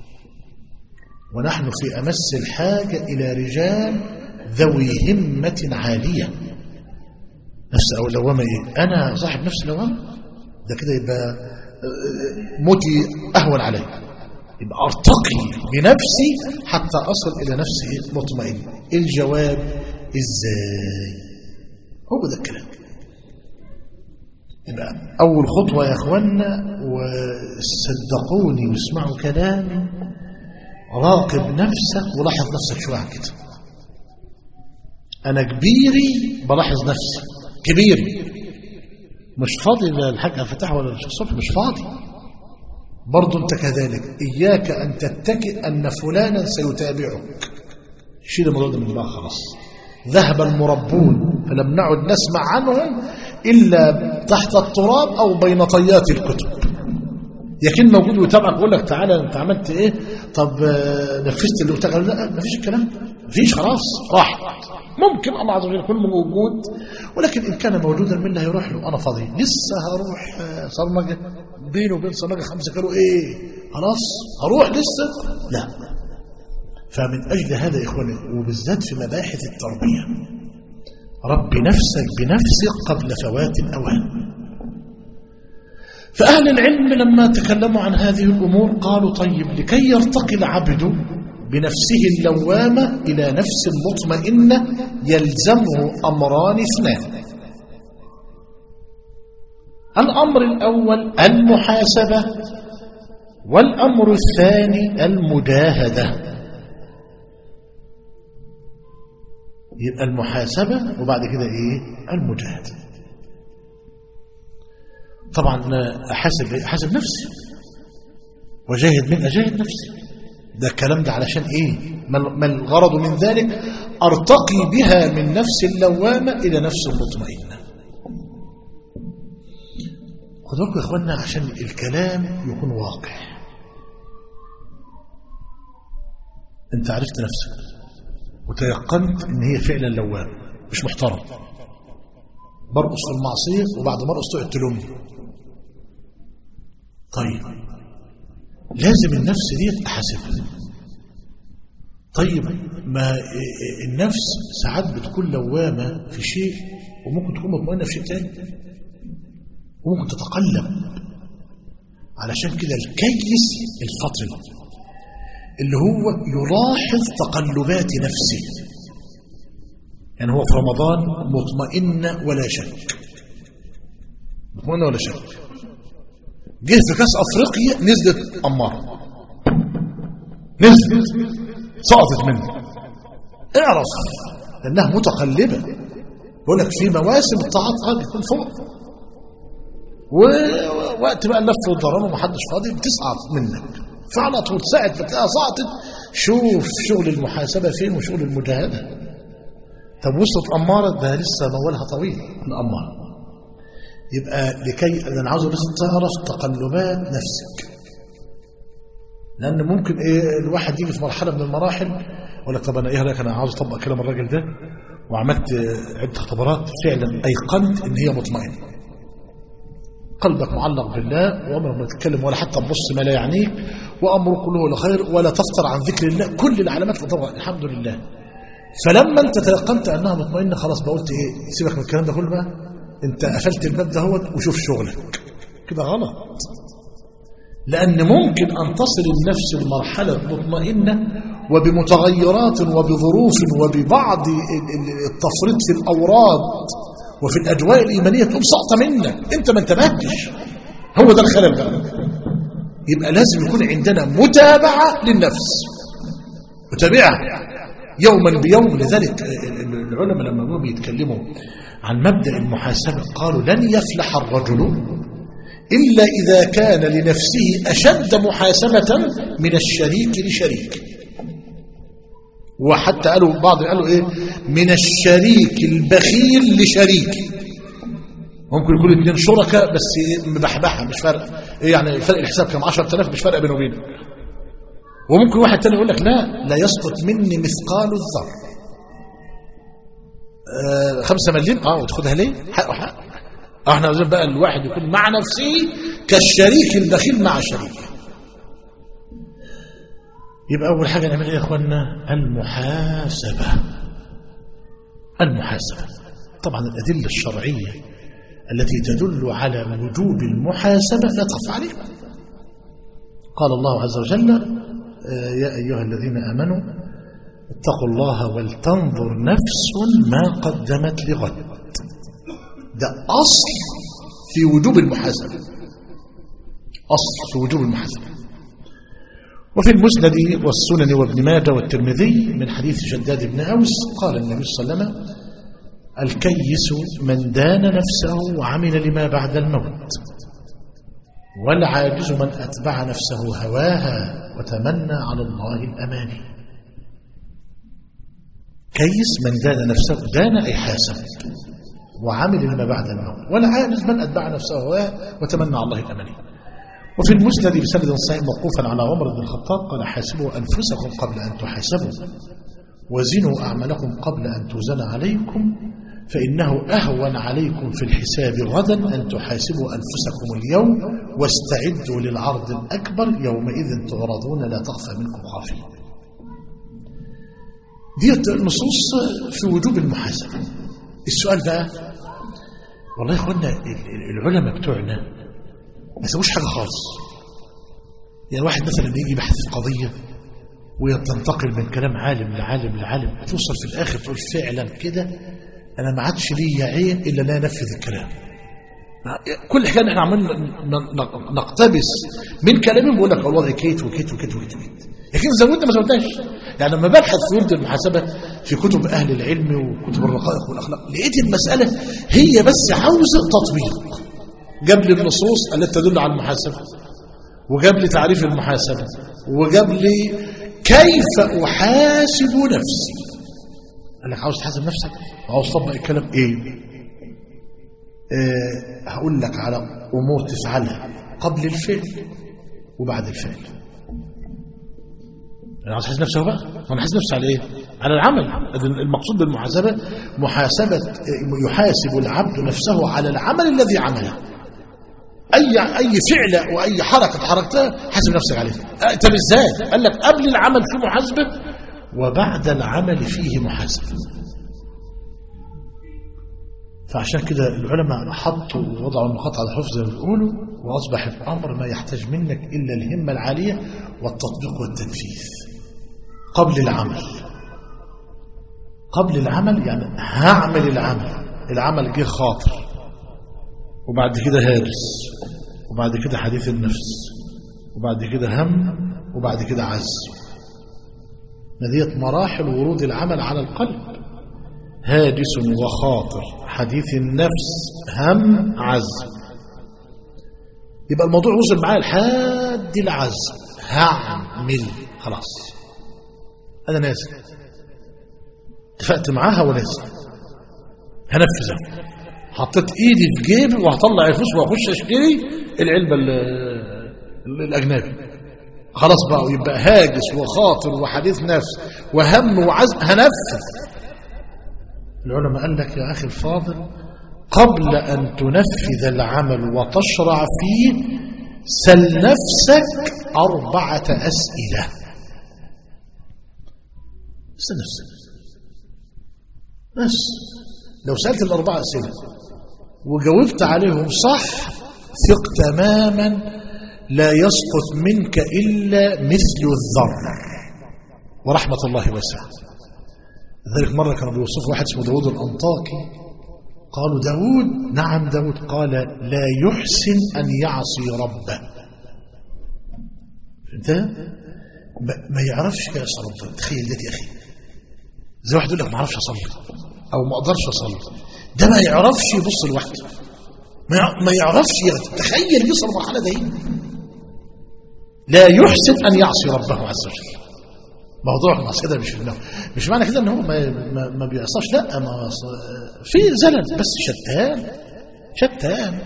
ونحن في أمس الحاجة إلى رجال ذوي همة عالية نفس أو لوامة إيه أنا صاحب نفس لوامة ده كده يبقى موتي أهون علي يبقى أرتقي بنفسي حتى أصل إلى نفسي مطمئن الجواب إزاي هو ده الكلام يبقى أول خطوة يا أخوانا وصدقوني واسمعوا كلامي راقب نفسك ولاحظ نفسك شوية كده أنا كبيري بلاحظ نفسي كبيري مش فاضي لا الحاج فتح ولا الشيخ صبحي مش فاضي برضه انت كذلك اياك ان تتكئ ان فلانا سيتابعك شيل الموضوع ده من دماغك خلاص ذهب المربون فلم نعد نسمع عنهم الا تحت التراب او بين طيات الكتب يكن موجود ويتابعك يقول لك تعالى انت عملت ايه طب نفذت اللي قلت لا مفيش الكلام مفيش خلاص راح ممكن الله عز وجل يكون موجود ولكن إن كان موجودا من اللي هيروح له أنا فاضي لسه هروح صرمجة بينه وبين صرمجة خمسة كيلو إيه خلاص هروح لسه لا فمن أجل هذا يا إخواني وبالذات في مباحث التربية رب نفسك بنفسك قبل فوات الأوان فأهل العلم لما تكلموا عن هذه الأمور قالوا طيب لكي يرتقي العبد بنفسه اللوامة إلى نفس مطمئنة يلزمه أمران اثنان الأمر الأول المحاسبة والأمر الثاني المجاهدة يبقى المحاسبة وبعد كده إيه المجاهدة طبعا أحاسب, أحاسب نفسي وجاهد من أجاهد نفسي ده الكلام ده علشان إيه ما الغرض من ذلك أرتقي بها من نفس اللوامة إلى نفس المطمئنة خدوا بالكم يا إخواننا عشان الكلام يكون واقع أنت عرفت نفسك وتيقنت ان هي فعلا لوامه مش محترم برقص في المعصيه وبعد ما ارقص تقعد تلومني طيب لازم النفس دي احاسبها طيب ما النفس ساعات بتكون لوامه في شيء وممكن تكون مطمئنه في شيء تاني وممكن تتقلب علشان كده الكيس الفطن اللي هو يلاحظ تقلبات نفسه يعني هو في رمضان مطمئن ولا شك مطمئن ولا شك جه في كاس افريقيا نزلت اماره نزلت سقطت منه اعرف انها متقلبه بقول لك في مواسم الطاعات قد يكون فوق ووقت بقى اللف والضرر ومحدش فاضي بتسقط منك فعلى طول ساعة ما تلاقيها سقطت شوف شغل المحاسبة فين وشغل المجاهدة طب وصلت أمارة ده لسه مولها طويل الأمارة يبقى لكي أنا عاوز بس تعرف تقلبات نفسك لأن ممكن إيه الواحد يجي في مرحلة من المراحل يقول لك طب أنا إيه رأيك أنا عاوز أطبق كلام الراجل ده وعملت عدة اختبارات فعلا أيقنت إن هي مطمئنة قلبك معلق بالله وامرك ما تتكلم ولا حتى تبص ما لا يعنيك وامره كله لخير ولا تفطر عن ذكر الله كل العلامات طبعا الحمد لله فلما انت تيقنت انها مطمئنه خلاص بقى قلت ايه سيبك من الكلام ده كله بقى انت قفلت الباب ده هو وشوف شغلك كده غلط لان ممكن ان تصل النفس لمرحله مطمئنه وبمتغيرات وبظروف وببعض التفريط في الاوراد وفي الأجواء الإيمانية تقوم سقطة منك أنت ما انتبهتش هو ده الخلل بقى يبقى لازم يكون عندنا متابعة للنفس متابعة يوما بيوم لذلك العلماء لما هم يتكلموا عن مبدأ المحاسبة قالوا لن يفلح الرجل إلا إذا كان لنفسه أشد محاسبة من الشريك لشريك وحتى قالوا بعض قالوا ايه من الشريك البخيل لشريك ممكن يكونوا اثنين شركاء بس مبحبحه مش فرق إيه يعني فرق الحساب كام 10000 مش فرق بينه وبينه وممكن واحد تاني يقول لك لا لا يسقط مني مثقال الذر آه خمسة مليون اه وتاخدها ليه حق وحق احنا عاوزين بقى الواحد يكون مع نفسه كالشريك البخيل مع شريكه يبقى أول حاجة نعمل إيه يا إخوانا المحاسبة المحاسبة طبعا الأدلة الشرعية التي تدل على وجوب المحاسبة لا تخفى عليكم قال الله عز وجل يا أيها الذين آمنوا اتقوا الله ولتنظر نفس ما قدمت لغد ده أصل في وجوب المحاسبة أصل في وجوب المحاسبة وفي المسند والسنن وابن ماجه والترمذي من حديث شداد بن أوس قال النبي صلى الله عليه وسلم الكيس من دان نفسه وعمل لما بعد الموت والعاجز من أتبع نفسه هواها وتمنى على الله الأماني كيس من دان نفسه دان أي حاسب وعمل لما بعد الموت والعاجز من أتبع نفسه هواها وتمنى على الله الأماني وفي المسند بسند صحيح موقوفا على عمر بن الخطاب قال حاسبوا أنفسكم قبل أن تحاسبوا وزنوا أعمالكم قبل أن توزن عليكم فإنه أهون عليكم في الحساب غدا أن تحاسبوا أنفسكم اليوم واستعدوا للعرض الأكبر يومئذ تعرضون لا تخفى منكم خافية دي النصوص في وجوب المحاسبة السؤال بقى والله يا اخوانا العلماء بتوعنا ما يسووش حاجه خالص يعني واحد مثلا يجي يبحث في قضيه وتنتقل من كلام عالم لعالم لعالم توصل في الاخر تقول فعلا كده انا ما عادش ليا عين الا لا انفذ الكلام كل حاجه احنا عمالين نقتبس من كلامهم بيقول لك الوضع كيت وكيت وكيت وكيت وكيت لكن زودنا ما زودناش يعني لما ببحث في ورد المحاسبه في كتب اهل العلم وكتب الرقائق والاخلاق لقيت المساله هي بس عاوزه تطبيق جاب لي النصوص التي تدل على المحاسبه وجاب لي تعريف المحاسبه وجاب لي كيف احاسب نفسي قال لك عاوز تحاسب نفسك وعاوز تطبق الكلام ايه آه هقول لك على امور تفعلها قبل الفعل وبعد الفعل انا عاوز احاسب نفسي بقى انا حاسب نفسي على ايه على العمل المقصود بالمحاسبه محاسبه يحاسب العبد نفسه على العمل الذي عمله اي اي فعل واي حركه حركتها حاسب نفسك عليها طب ازاي قال لك قبل العمل في محاسبه وبعد العمل فيه محاسبه فعشان كده العلماء حطوا ووضعوا النقاط على الحفظ زي ما بيقولوا واصبح الامر ما يحتاج منك الا الهمه العاليه والتطبيق والتنفيذ قبل العمل قبل العمل يعني هعمل العمل العمل جه خاطر وبعد كده هارس وبعد كده حديث النفس وبعد كده هم وبعد كده عزم ديت مراحل ورود العمل على القلب هادس وخاطر حديث النفس هم عزم يبقى الموضوع وصل معايا لحد العزم هعمل خلاص انا نازل اتفقت معاها ونازل هنفذها حطيت ايدي في جيبي وهطلع الفلوس واخش اشتري العلبه الاجنبي خلاص بقى يبقى هاجس وخاطر وحديث نفس وهم وعزم هنفذ العلماء قال لك يا اخي الفاضل قبل ان تنفذ العمل وتشرع فيه سل نفسك اربعه اسئله سل نفسك بس لو سالت الاربعه اسئله وجاوبت عليهم صح ثق تماما لا يسقط منك إلا مثل الذر ورحمة الله واسعة ذلك مرة كانوا بيوصفوا واحد اسمه داود الأنطاكي قالوا داود نعم داود قال لا يحسن أن يعصي ربه انت ما يعرفش يعصي ربه تخيل ده يا أخي زي واحد يقول لك ما اعرفش أصلي أو ما أقدرش أصلي ده ما يعرفش يبص لوحده ما يعرفش تخيل يوصل المرحلة دي لا يحسن أن يعصي ربه عز وجل موضوع المعصية ده مش مش معنى كده ان هو ما, ما, ما بيعصاش لا ما في زلل بس شتان شتان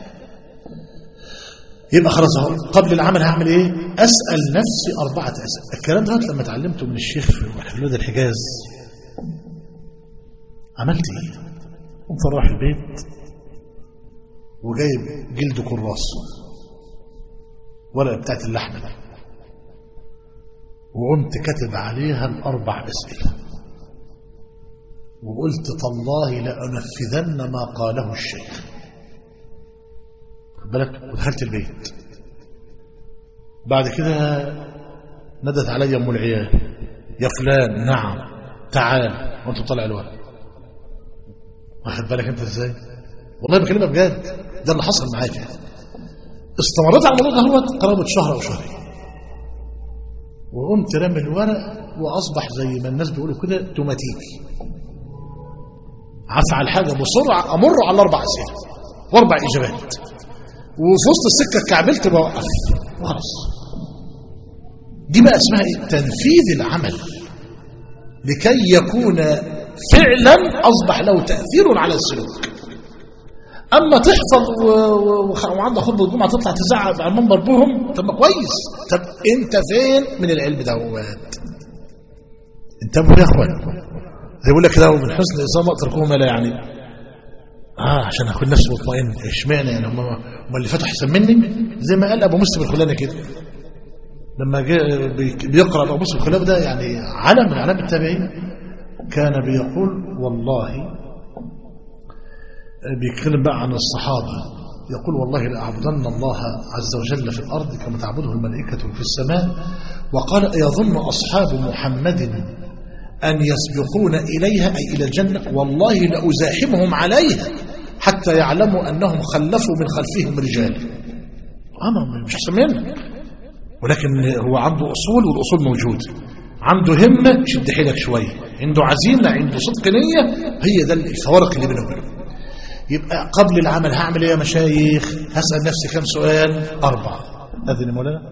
يبقى خلاص اهو قبل العمل هعمل ايه اسال نفسي اربعه اسئله الكلام ده لما اتعلمته من الشيخ في محلول الحجاز عملت ايه قمت رايح البيت وجايب جلد كراس ورقه بتاعت اللحمه دي وقمت كاتب عليها الأربع أسئلة وقلت تالله لأنفذن ما قاله الشيخ بالك ودخلت البيت بعد كده ندت علي أم العيال يا فلان نعم تعال وانت طالع الورق واخد بالك انت ازاي والله بكلمك بجد ده اللي حصل معايا استمريت على الموضوع ده هو قرابه شهر او شهرين وقمت رمي الورق واصبح زي ما الناس بيقولوا كده توماتيكي افعل حاجه بسرعه امر على اربع اسئله واربع اجابات وفي وسط السكه كعبلت بوقف وخلاص دي بقى اسمها ايه تنفيذ العمل لكي يكون فعلا اصبح له تاثير على السلوك اما تحفظ وعندك خطبه الجمعه تطلع تزعق على المنبر بهم طب ما كويس طب انت فين من العلم دوت انتبهوا يا اخوان زي يقول لك كده من حسن اصابه تركوه ما لا يعني اه عشان اكون نفسي مطمئن اشمعنى يعني هم هم اللي فتحوا احسن مني زي ما قال ابو مسلم الخلاني كده لما جاء بيقرا ابو مسلم الخلاني ده يعني علم من علام التابعين كان بيقول والله بيتكلم بقى عن الصحابة يقول والله لأعبدن الله عز وجل في الأرض كما تعبده الملائكة في السماء وقال يظن أصحاب محمد أن يسبقون إليها أي إلى الجنة والله لأزاحمهم عليها حتى يعلموا أنهم خلفوا من خلفهم رجال أنا مش أحسن منك ولكن هو عنده أصول والأصول موجودة عنده همة شد حيلك شوية عنده عزيمة عنده صدق نية هي ده الفوارق اللي بينه وبينه يبقى قبل العمل هعمل ايه يا مشايخ هسأل نفسي كم سؤال أربعة أذن يا مولانا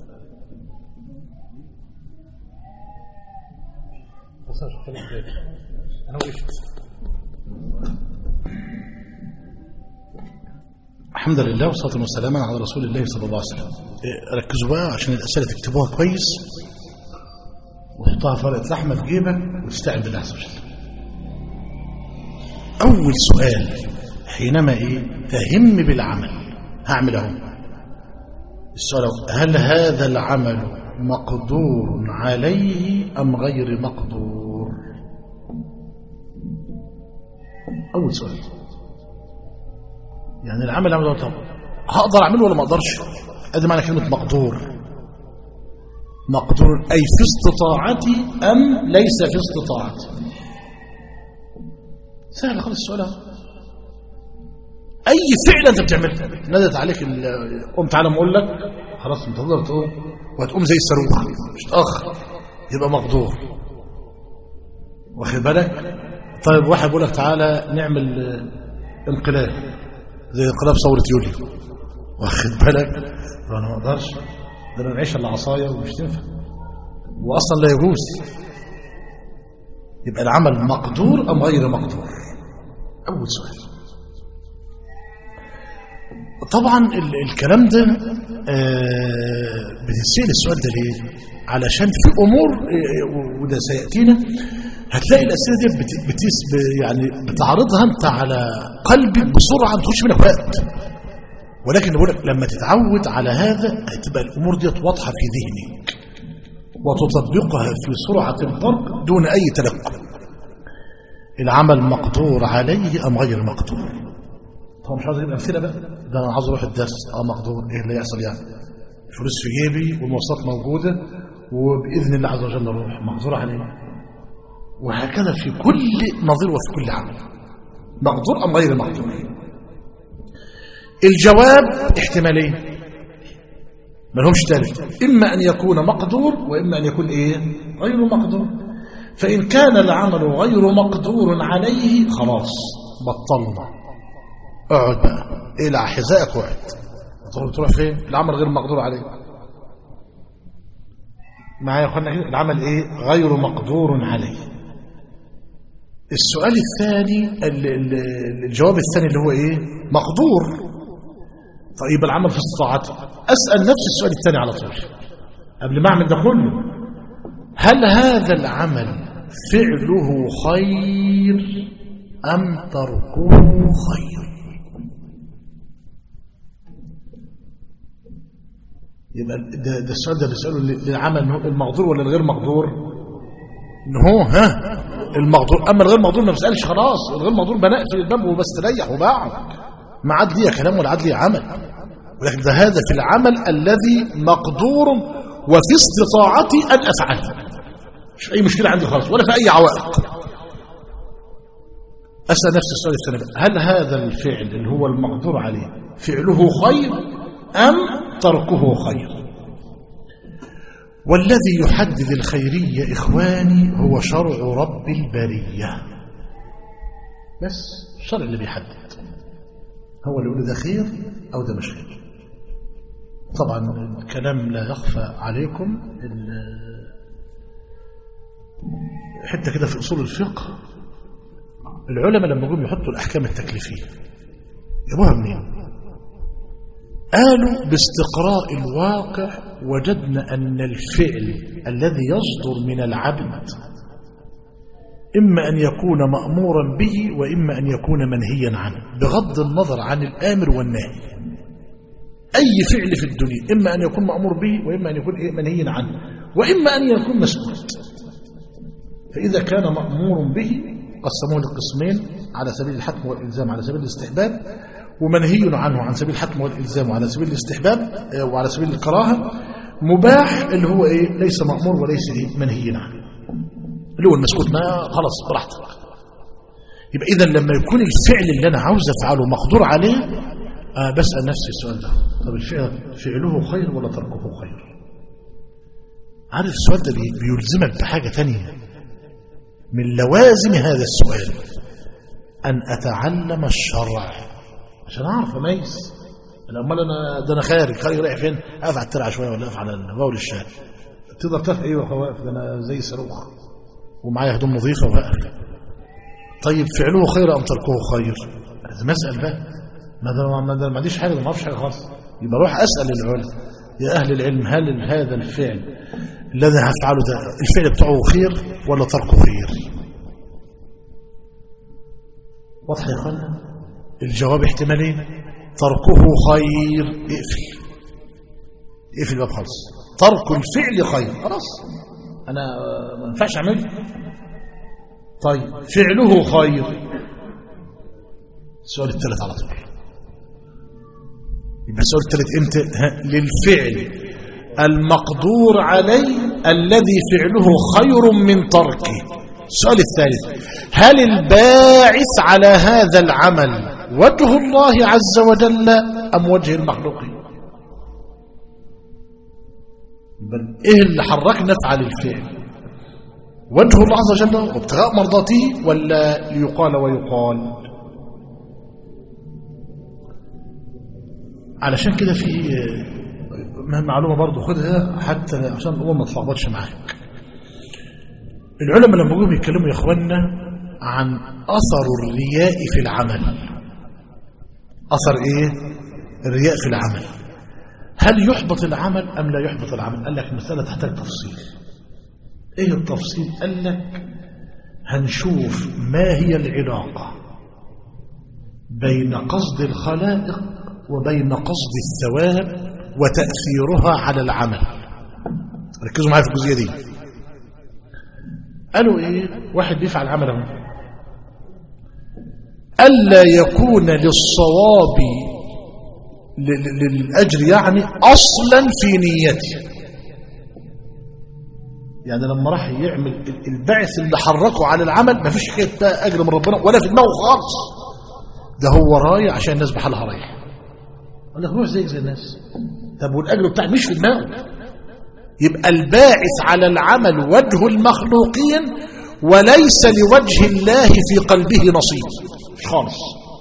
الحمد لله والصلاة والسلام على رسول الله صلى الله عليه وسلم إيه، ركزوا بقى عشان الأسئلة تكتبوها كويس وتحطها في ورقة لحمة في جيبك وتستعن بالله عز وجل أول سؤال حينما إيه تهم بالعمل هعمل أهو السؤال أهو. هل هذا العمل مقدور عليه أم غير مقدور أول سؤال يعني العمل عمل طب هقدر أعمله ولا ما أقدرش هذا معنى كلمة مقدور مقدور أي في استطاعتي أم ليس في استطاعتي سهل خالص السؤال أهو. اي فعل انت بتعمله نادت عليك ال- قوم تعالى ما اقول لك خلاص انت تقدر تقوم وهتقوم زي الصاروخ مش تاخر يبقى مقدور واخد بالك طيب واحد بيقول لك تعالى نعمل آه، انقلاب زي انقلاب ثوره يوليو واخد بالك طب انا ما اقدرش ده انا نعيش الا عصايه ومش تنفع واصلا لا يجوز يبقى العمل مقدور ام غير مقدور اول سؤال طبعا ال- الكلام ده آه، بتتسأل السؤال ده ليه علشان في امور آه، وده سياتينا هتلاقي الاسئله دي بت- بتس ب- يعني بتعرضها انت على قلبك بسرعه تخش منك وقت ولكن بقول لك لما تتعود على هذا هتبقى الامور دي واضحه في ذهنك وتطبقها في سرعه البرق دون اي تلقى العمل مقدور عليه ام غير مقدور طبعا مش عاوز اجيب امثله بقى ده انا عاوز اروح الدرس اه مقدور ايه اللي يحصل يعني فلوس في جيبي والمواصلات موجوده وباذن الله عز وجل اروح مقدور عليه وهكذا في كل نظير وفي كل عمل مقدور ام غير مقدور الجواب احتمالين ما لهمش ثالث اما ان يكون مقدور واما ان يكون ايه غير مقدور فان كان العمل غير مقدور عليه خلاص بطلنا اقعد بقى الى حذائك واقعد تروح تروح فين العمل غير مقدور عليه معايا يا اخوانا كده العمل ايه غير مقدور عليه السؤال الثاني ال- ال- الجواب الثاني اللي هو ايه مقدور طيب العمل في استطاعته اسال نفس السؤال الثاني على طول قبل ما اعمل ده كله هل هذا العمل فعله خير ام تركه خير يبقى ده, ده السؤال ده بيسأله للعمل إن هو المقدور ولا الغير مقدور ان هو ها المقدور اما الغير مقدور ما بسالش خلاص الغير مقدور بنقفل الباب وبستريح وبقعد ما عاد لي كلام ولا عاد لي عمل ولكن ده هذا في العمل الذي مقدور وفي استطاعتي ان افعله مش اي مشكله عندي خالص ولا في اي عوائق اسال نفس السؤال الثاني بقى. هل هذا الفعل اللي هو المقدور عليه فعله خير ام تركه خير والذي يحدد الخيرية إخواني هو شرع رب البرية بس الشرع اللي بيحدد هو اللي يقول ده خير أو ده مش خير طبعا الكلام لا يخفى عليكم ال- حتة كده في أصول الفقه العلماء لما جم يحطوا الأحكام التكليفية جابوها منين؟ قالوا باستقراء الواقع وجدنا أن الفعل الذي يصدر من العبد إما أن يكون مأمورا به وإما أن يكون منهيا عنه بغض النظر عن الآمر والناهي أي فعل في الدنيا إما أن يكون مأمور به وإما أن يكون إيه منهيا عنه وإما أن يكون مسكوت فإذا كان مأمور به قسموه لقسمين على سبيل الحتم والإلزام على سبيل الاستحباب ومنهي عنه عن سبيل الحتم والإلزام وعلى سبيل الاستحباب آه، وعلى سبيل الكراهة مباح اللي هو إيه ليس مأمور وليس إيه منهي عنه اللي هو المسكوت ما خلاص براحتك يبقى إذا لما يكون الفعل اللي أنا عاوز أفعله مقدور عليه آه بسأل نفسي السؤال ده طب الفعل فعله خير ولا تركه خير عارف السؤال ده بي- بيلزمك بحاجة تانية من لوازم هذا السؤال أن أتعلم الشرع عشان أعرف أميز امال انا ده انا خارج خارج رايح فين اقف على الترعه شويه ولا اقف على بول الشارع تقدر تقف ايوه واقف ده انا زي صاروخ ومعايا هدوم نظيفه وواقف طيب فعله خير ام تركه خير لازم اسال بقى ما ده ما ده ما عنديش حاجه ما اعرفش حاجه خالص يبقى اروح اسال العلماء يا اهل العلم هل هذا الفعل الذي هفعله ده الفعل بتاعه خير ولا تركه خير واضح يا اخوانا الجواب احتمالين تركه خير اقفل اقفل الباب خالص ترك الفعل خير خلاص انا ما ينفعش اعمله طيب فعله خير السؤال الثالث على طول يبقى السؤال الثالث امتى ها، للفعل المقدور عليه الذي فعله خير من تركه السؤال الثالث هل الباعث على هذا العمل وجه الله عز وجل أم وجه المخلوقين بل إيه اللي حركنا نفعل الفعل وجه الله عز وجل وابتغاء مرضاته ولا ليقال ويقال علشان كده في معلومة برضو خدها حتى عشان الأمور ما تلخبطش معاك العلماء لما جم يتكلموا يا اخوانا عن اثر الرياء في العمل اثر ايه الرياء في العمل هل يحبط العمل ام لا يحبط العمل قال لك المساله تحتاج تفصيل ايه التفصيل قال لك هنشوف ما هي العلاقه بين قصد الخلائق وبين قصد الثواب وتاثيرها على العمل ركزوا معايا في الجزئيه دي قالوا ايه واحد بيفعل عمل اهو الا يكون للصواب ل- ل- للاجر يعني اصلا في نيته يعني لما راح يعمل ال- البعث اللي حركه على العمل ما فيش حكايه بقى اجر من ربنا ولا في دماغه خالص ده هو رايح عشان الناس بحالها رايح قال لك روح زيك زي الناس طب والاجر بتاعي مش في دماغه يبقى الباعث على العمل وجه المخلوقين وليس لوجه الله في قلبه نصيب خالص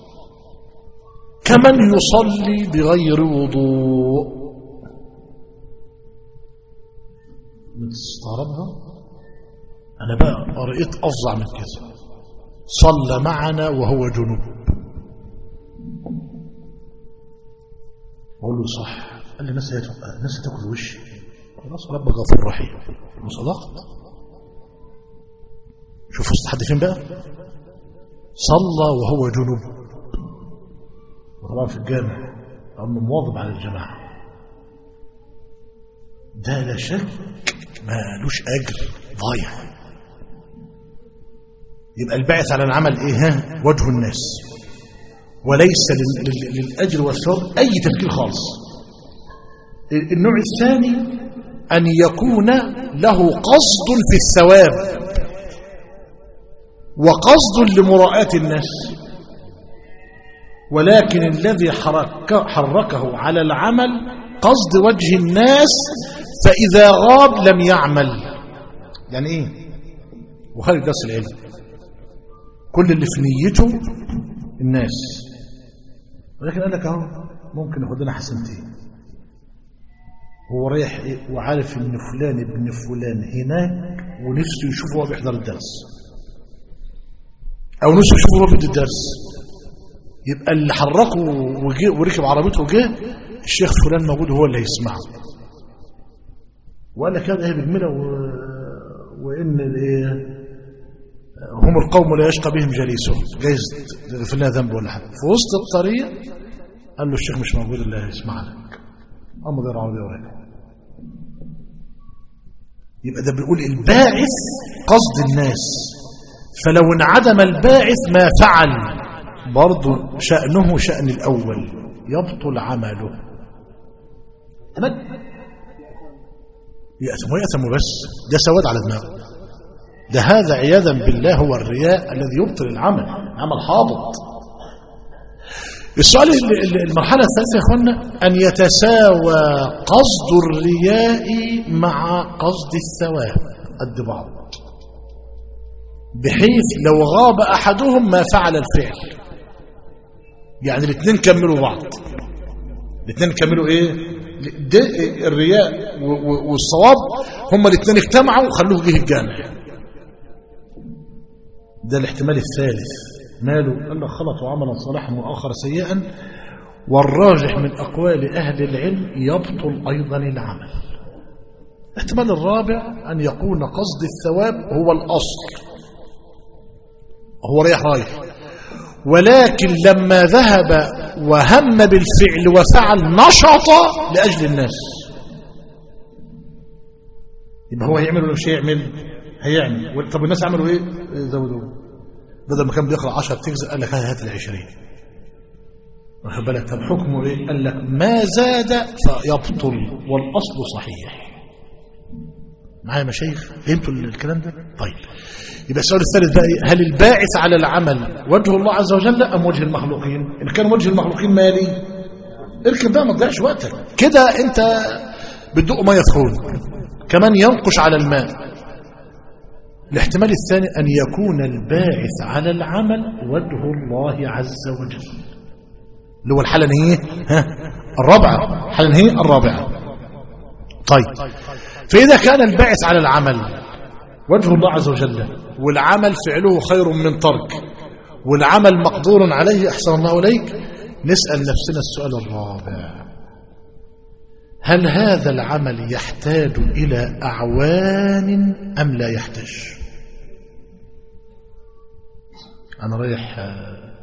كمن يصلي بغير وضوء مستغربها انا بقى قريت افظع من كده صلى معنا وهو جنوب اقول له صح قال لي الناس هتبقى الناس هتاكل وشي خلاص رب غفور رحيم وصدقت شوف وسط حد فين بقى صلى وهو جنوب وطبعا في الجامع لانه مواظب على الجماعه ده لا شك مالوش اجر ضايع يبقى الباعث على العمل ايه ها وجه الناس وليس لل- لل- للاجر والثواب اي تفكير خالص النوع الثاني أن يكون له قصد في الثواب وقصد لمراءاة الناس ولكن الذي حرك حركه على العمل قصد وجه الناس فإذا غاب لم يعمل يعني إيه وخارج درس العلم كل اللي في نيته الناس ولكن قال لك اهو ممكن ياخد لنا حسنتين هو رايح إيه؟ وعارف ان فلان ابن فلان هناك ونفسه يشوفه وهو بيحضر الدرس او نفسه يشوفه وهو بيدي الدرس يبقى اللي حركه وجه وركب عربيته وجه الشيخ فلان موجود هو اللي هيسمعه وقال لك هذا هي بجمله و... وان الايه هم القوم لا يشقى بهم جليسهم جايز في لنا ذنب ولا حاجه في وسط الطريق قال له الشيخ مش موجود اللي هيسمع لك أمر غير عربي وراك يبقى ده بيقول الباعث قصد الناس فلو انعدم الباعث ما فعل برضه شأنه شأن الأول يبطل عمله أبدا يأثم ويأثم بس ده سواد على دماغه ده هذا عياذا بالله هو الرياء الذي يبطل العمل عمل حابط السؤال ال- ال- المرحلة الثالثة يا اخوانا أن يتساوى قصد الرياء مع قصد الثواب قد بعض بحيث لو غاب أحدهم ما فعل الفعل يعني الاثنين كملوا بعض الاثنين كملوا ايه ده الرياء و- و- والصواب هما الاثنين اجتمعوا وخلوه جه الجامع ده الاحتمال الثالث ماله قال لك خلطوا عملا صالحا واخر سيئا والراجح من اقوال اهل العلم يبطل ايضا العمل الاحتمال الرابع ان يكون قصد الثواب هو الاصل هو رايح رايح ولكن لما ذهب وهم بالفعل وفعل نشط لاجل الناس يبقى هو هيعمل ولا مش هيعمل هيعمل طب الناس عملوا ايه زودوا بدل ما كان بيقرا 10 تجزء قال لك هات ال 20 واخد بالك طب حكمه ايه قال لك ما زاد فيبطل والاصل صحيح معايا مشايخ فهمتوا الكلام ده طيب يبقى السؤال الثالث بقى إيه؟ هل الباعث على العمل وجه الله عز وجل ام وجه المخلوقين ان كان وجه المخلوقين مالي اركب بقى ما تضيعش وقتك كده انت بتدق ميه في خون كمان ينقش على الماء الاحتمال الثاني أن يكون الباعث على العمل وجه الله عز وجل اللي هو الحالة ايه ها الرابعة الحالة ايه الرابعة طيب فإذا كان الباعث على العمل وجه الله عز وجل والعمل فعله خير من ترك والعمل مقدور عليه أحسن الله إليك نسأل نفسنا السؤال الرابع هل هذا العمل يحتاج إلى أعوان أم لا يحتاج أنا رايح آه،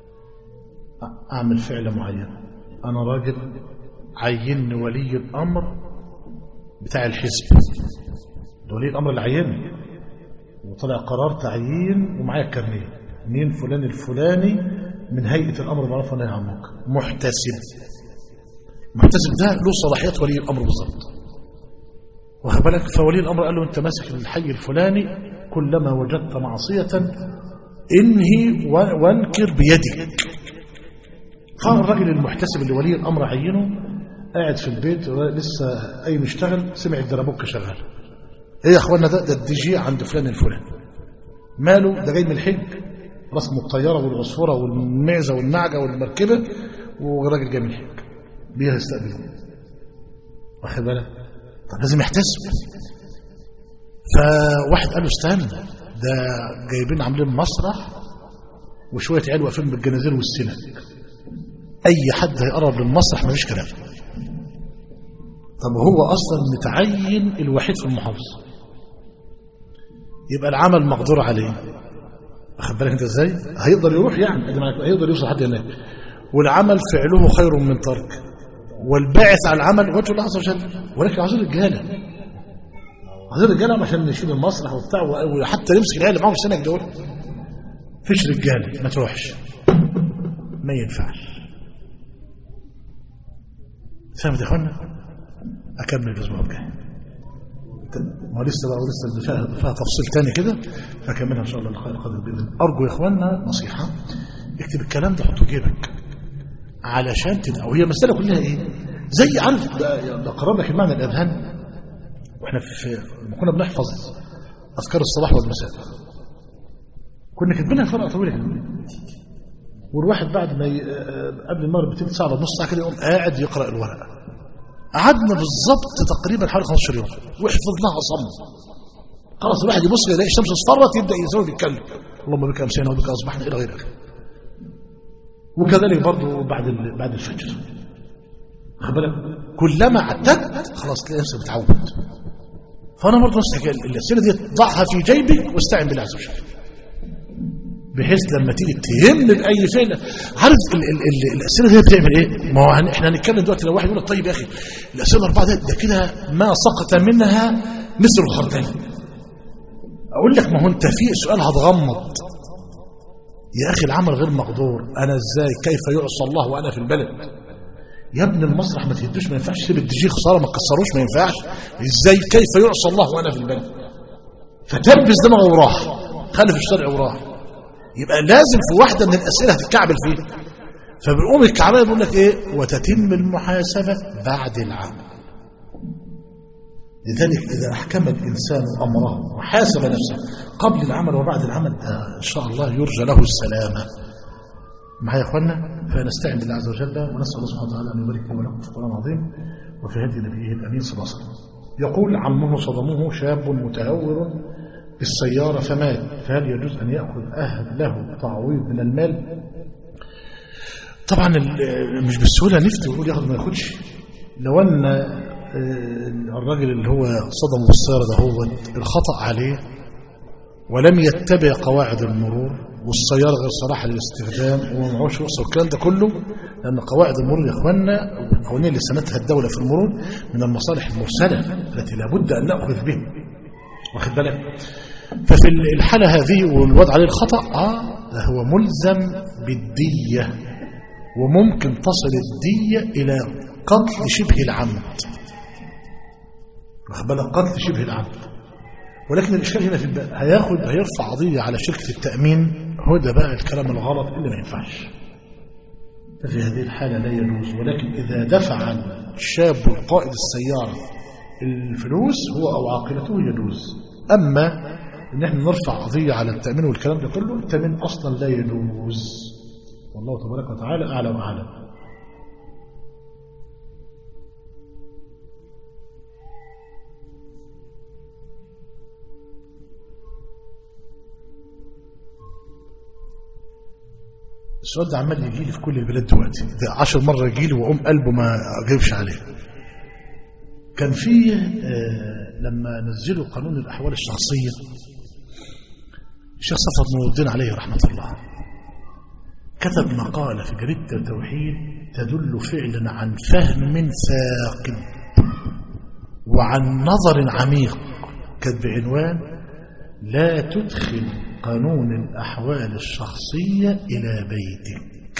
أعمل فعل معين أنا راجل عيني ولي الأمر بتاع الحزب ده ولي الأمر اللي عيني وطلع قرار تعيين ومعايا الكارنيه مين فلان الفلاني من هيئة الأمر بالمعروف والنهي عن المنكر محتسب المحتسب ده له صلاحيات ولي الامر بالظبط واخد بالك فولي الامر قال له انت ماسك الحي الفلاني كلما وجدت معصيه انهي و- وانكر بيدك فالراجل المحتسب اللي ولي الامر عينه قاعد في البيت لسه اي مشتغل سمع الدرابوك شغال ايه يا اخوانا ده ده الدي جي عند فلان الفلاني ماله ده جاي من الحج رسم الطياره والعصفوره والمعزه والنعجه والمركبه وراجل جاي من الحج بيها يستقبلون واخد بالك طب لازم يحتسب فواحد قال له استنى ده جايبين عاملين مسرح وشويه عيال واقفين بالجنازير والسنك اي حد هيقرب للمسرح مفيش كلام طب هو اصلا متعين الوحيد في المحافظه يبقى العمل مقدور عليه واخد بالك انت ازاي هيقدر يروح يعني هيقدر يوصل حد هناك والعمل فعله خير من ترك والباعث على العمل وجه الله عز وجل ولكن عايزين رجاله عايزين رجاله عشان نشيل المسرح وبتاع وحتى نمسك العيال اللي معاهم السنه دول فيش رجاله ما تروحش ما ينفعش فهمت يا اخوانا اكمل الاسبوع الجاي ما هو لسه بقى ولسه فيها, فيها تفصيل تاني كده فاكملها ان شاء الله اللقاء القادم باذن الله ارجو يا اخوانا نصيحه اكتب الكلام ده حطه في جيبك علشان تدعو هي المسألة كلها ايه زي عارف ده قرر لك المعنى الأذهان واحنا في لما كنا بنحفظ أذكار الصباح والمساء كنا كاتبينها فرقة طويلة كده والواحد بعد ما ي... قبل المغرب بتلت ساعة ولا نص ساعة كده يقوم قاعد يقرأ الورقة قعدنا بالظبط تقريبا حوالي 15 يوم وحفظناها صم خلاص الواحد يبص يلاقي الشمس اصفرت يبدا يزود يتكلم اللهم بك امسينا وبك اصبحنا الى غير اخره وكذلك برضه بعد بعد الفجر خد بالك كلما اعتدت خلاص تلاقي نفسك بتعود فانا برضه نصحك الاسئله دي ضعها في جيبك واستعن بالله عز وجل بحيث لما تيجي تهم باي فعل عارف ال ال ال الاسئله دي بتعمل ايه؟ ما هو احنا هنتكلم دلوقتي لو واحد يقول لك طيب يا اخي الاسئله الاربعه ده, ده كده ما سقط منها مثل الخردل اقول لك ما هو انت في سؤال هتغمض يا اخي العمل غير مقدور انا ازاي كيف يعصى الله وانا في البلد يا ابن المسرح ما تهدوش ما ينفعش تسيب الدي جي خساره ما تكسروش ما ينفعش ازاي كيف يعصى الله وانا في البلد فتلبس دماغه وراح خالف الشرع وراح يبقى لازم في واحده من الاسئله هتتكعبل فيه فبنقوم الكعبله بيقول لك ايه وتتم المحاسبه بعد العمل لذلك إذا أحكم الإنسان أمره وحاسب نفسه قبل العمل وبعد العمل ده إن شاء الله يرجى له السلامة معايا يا أخوانا فنستعين بالله عز وجل ونسأل الله سبحانه وتعالى أن يبارك لنا ولكم في القرآن العظيم وفي هدي نبيه الأمين صلى الله عليه وسلم يقول عمه صدمه شاب متهور بالسيارة فمات فهل يجوز أن يأخذ أهله تعويض من المال طبعا ال- مش بالسهولة نفتي ويقول ياخد ما ياخدش لو أن آه، الراجل اللي هو صدم بالسيارة ده هو الخطأ عليه ولم يتبع قواعد المرور والسيارة غير صلاحة للاستخدام وما معهوش رخصة والكلام ده كله لأن قواعد المرور يا إخواننا والقوانين اللي سنتها الدولة في المرور من المصالح المرسلة التي لابد أن نأخذ بها واخد بالك ففي الحالة هذه والوضع عليه الخطأ آه ده هو ملزم بالدية وممكن تصل الدية إلى قتل شبه العمد واخد بالك قتل شبه العمد ولكن الإشكال هنا في الباء هياخد هيرفع قضية على شركة التأمين هو ده بقى الكلام الغلط اللي ما ينفعش ففي هذه الحالة لا يجوز ولكن إذا دفع الشاب قائد السيارة الفلوس هو أو عاقلته يجوز أما إن احنا نرفع قضية على التأمين والكلام ده كله التأمين أصلا لا يجوز والله تبارك وتعالى أعلى وأعلم السؤال ده عمال يجي لي في كل البلاد دلوقتي ده عشر مرة يجي لي وأقوم قلبه ما أجيبش عليه كان في آه، لما نزلوا قانون الأحوال الشخصية الشيخ صفر نور الدين عليه رحمة الله كتب مقالة في جريدة التوحيد تدل فعلا عن فهم ثاقب وعن نظر عميق كانت بعنوان لا تدخل قانون الأحوال الشخصية إلى بيتك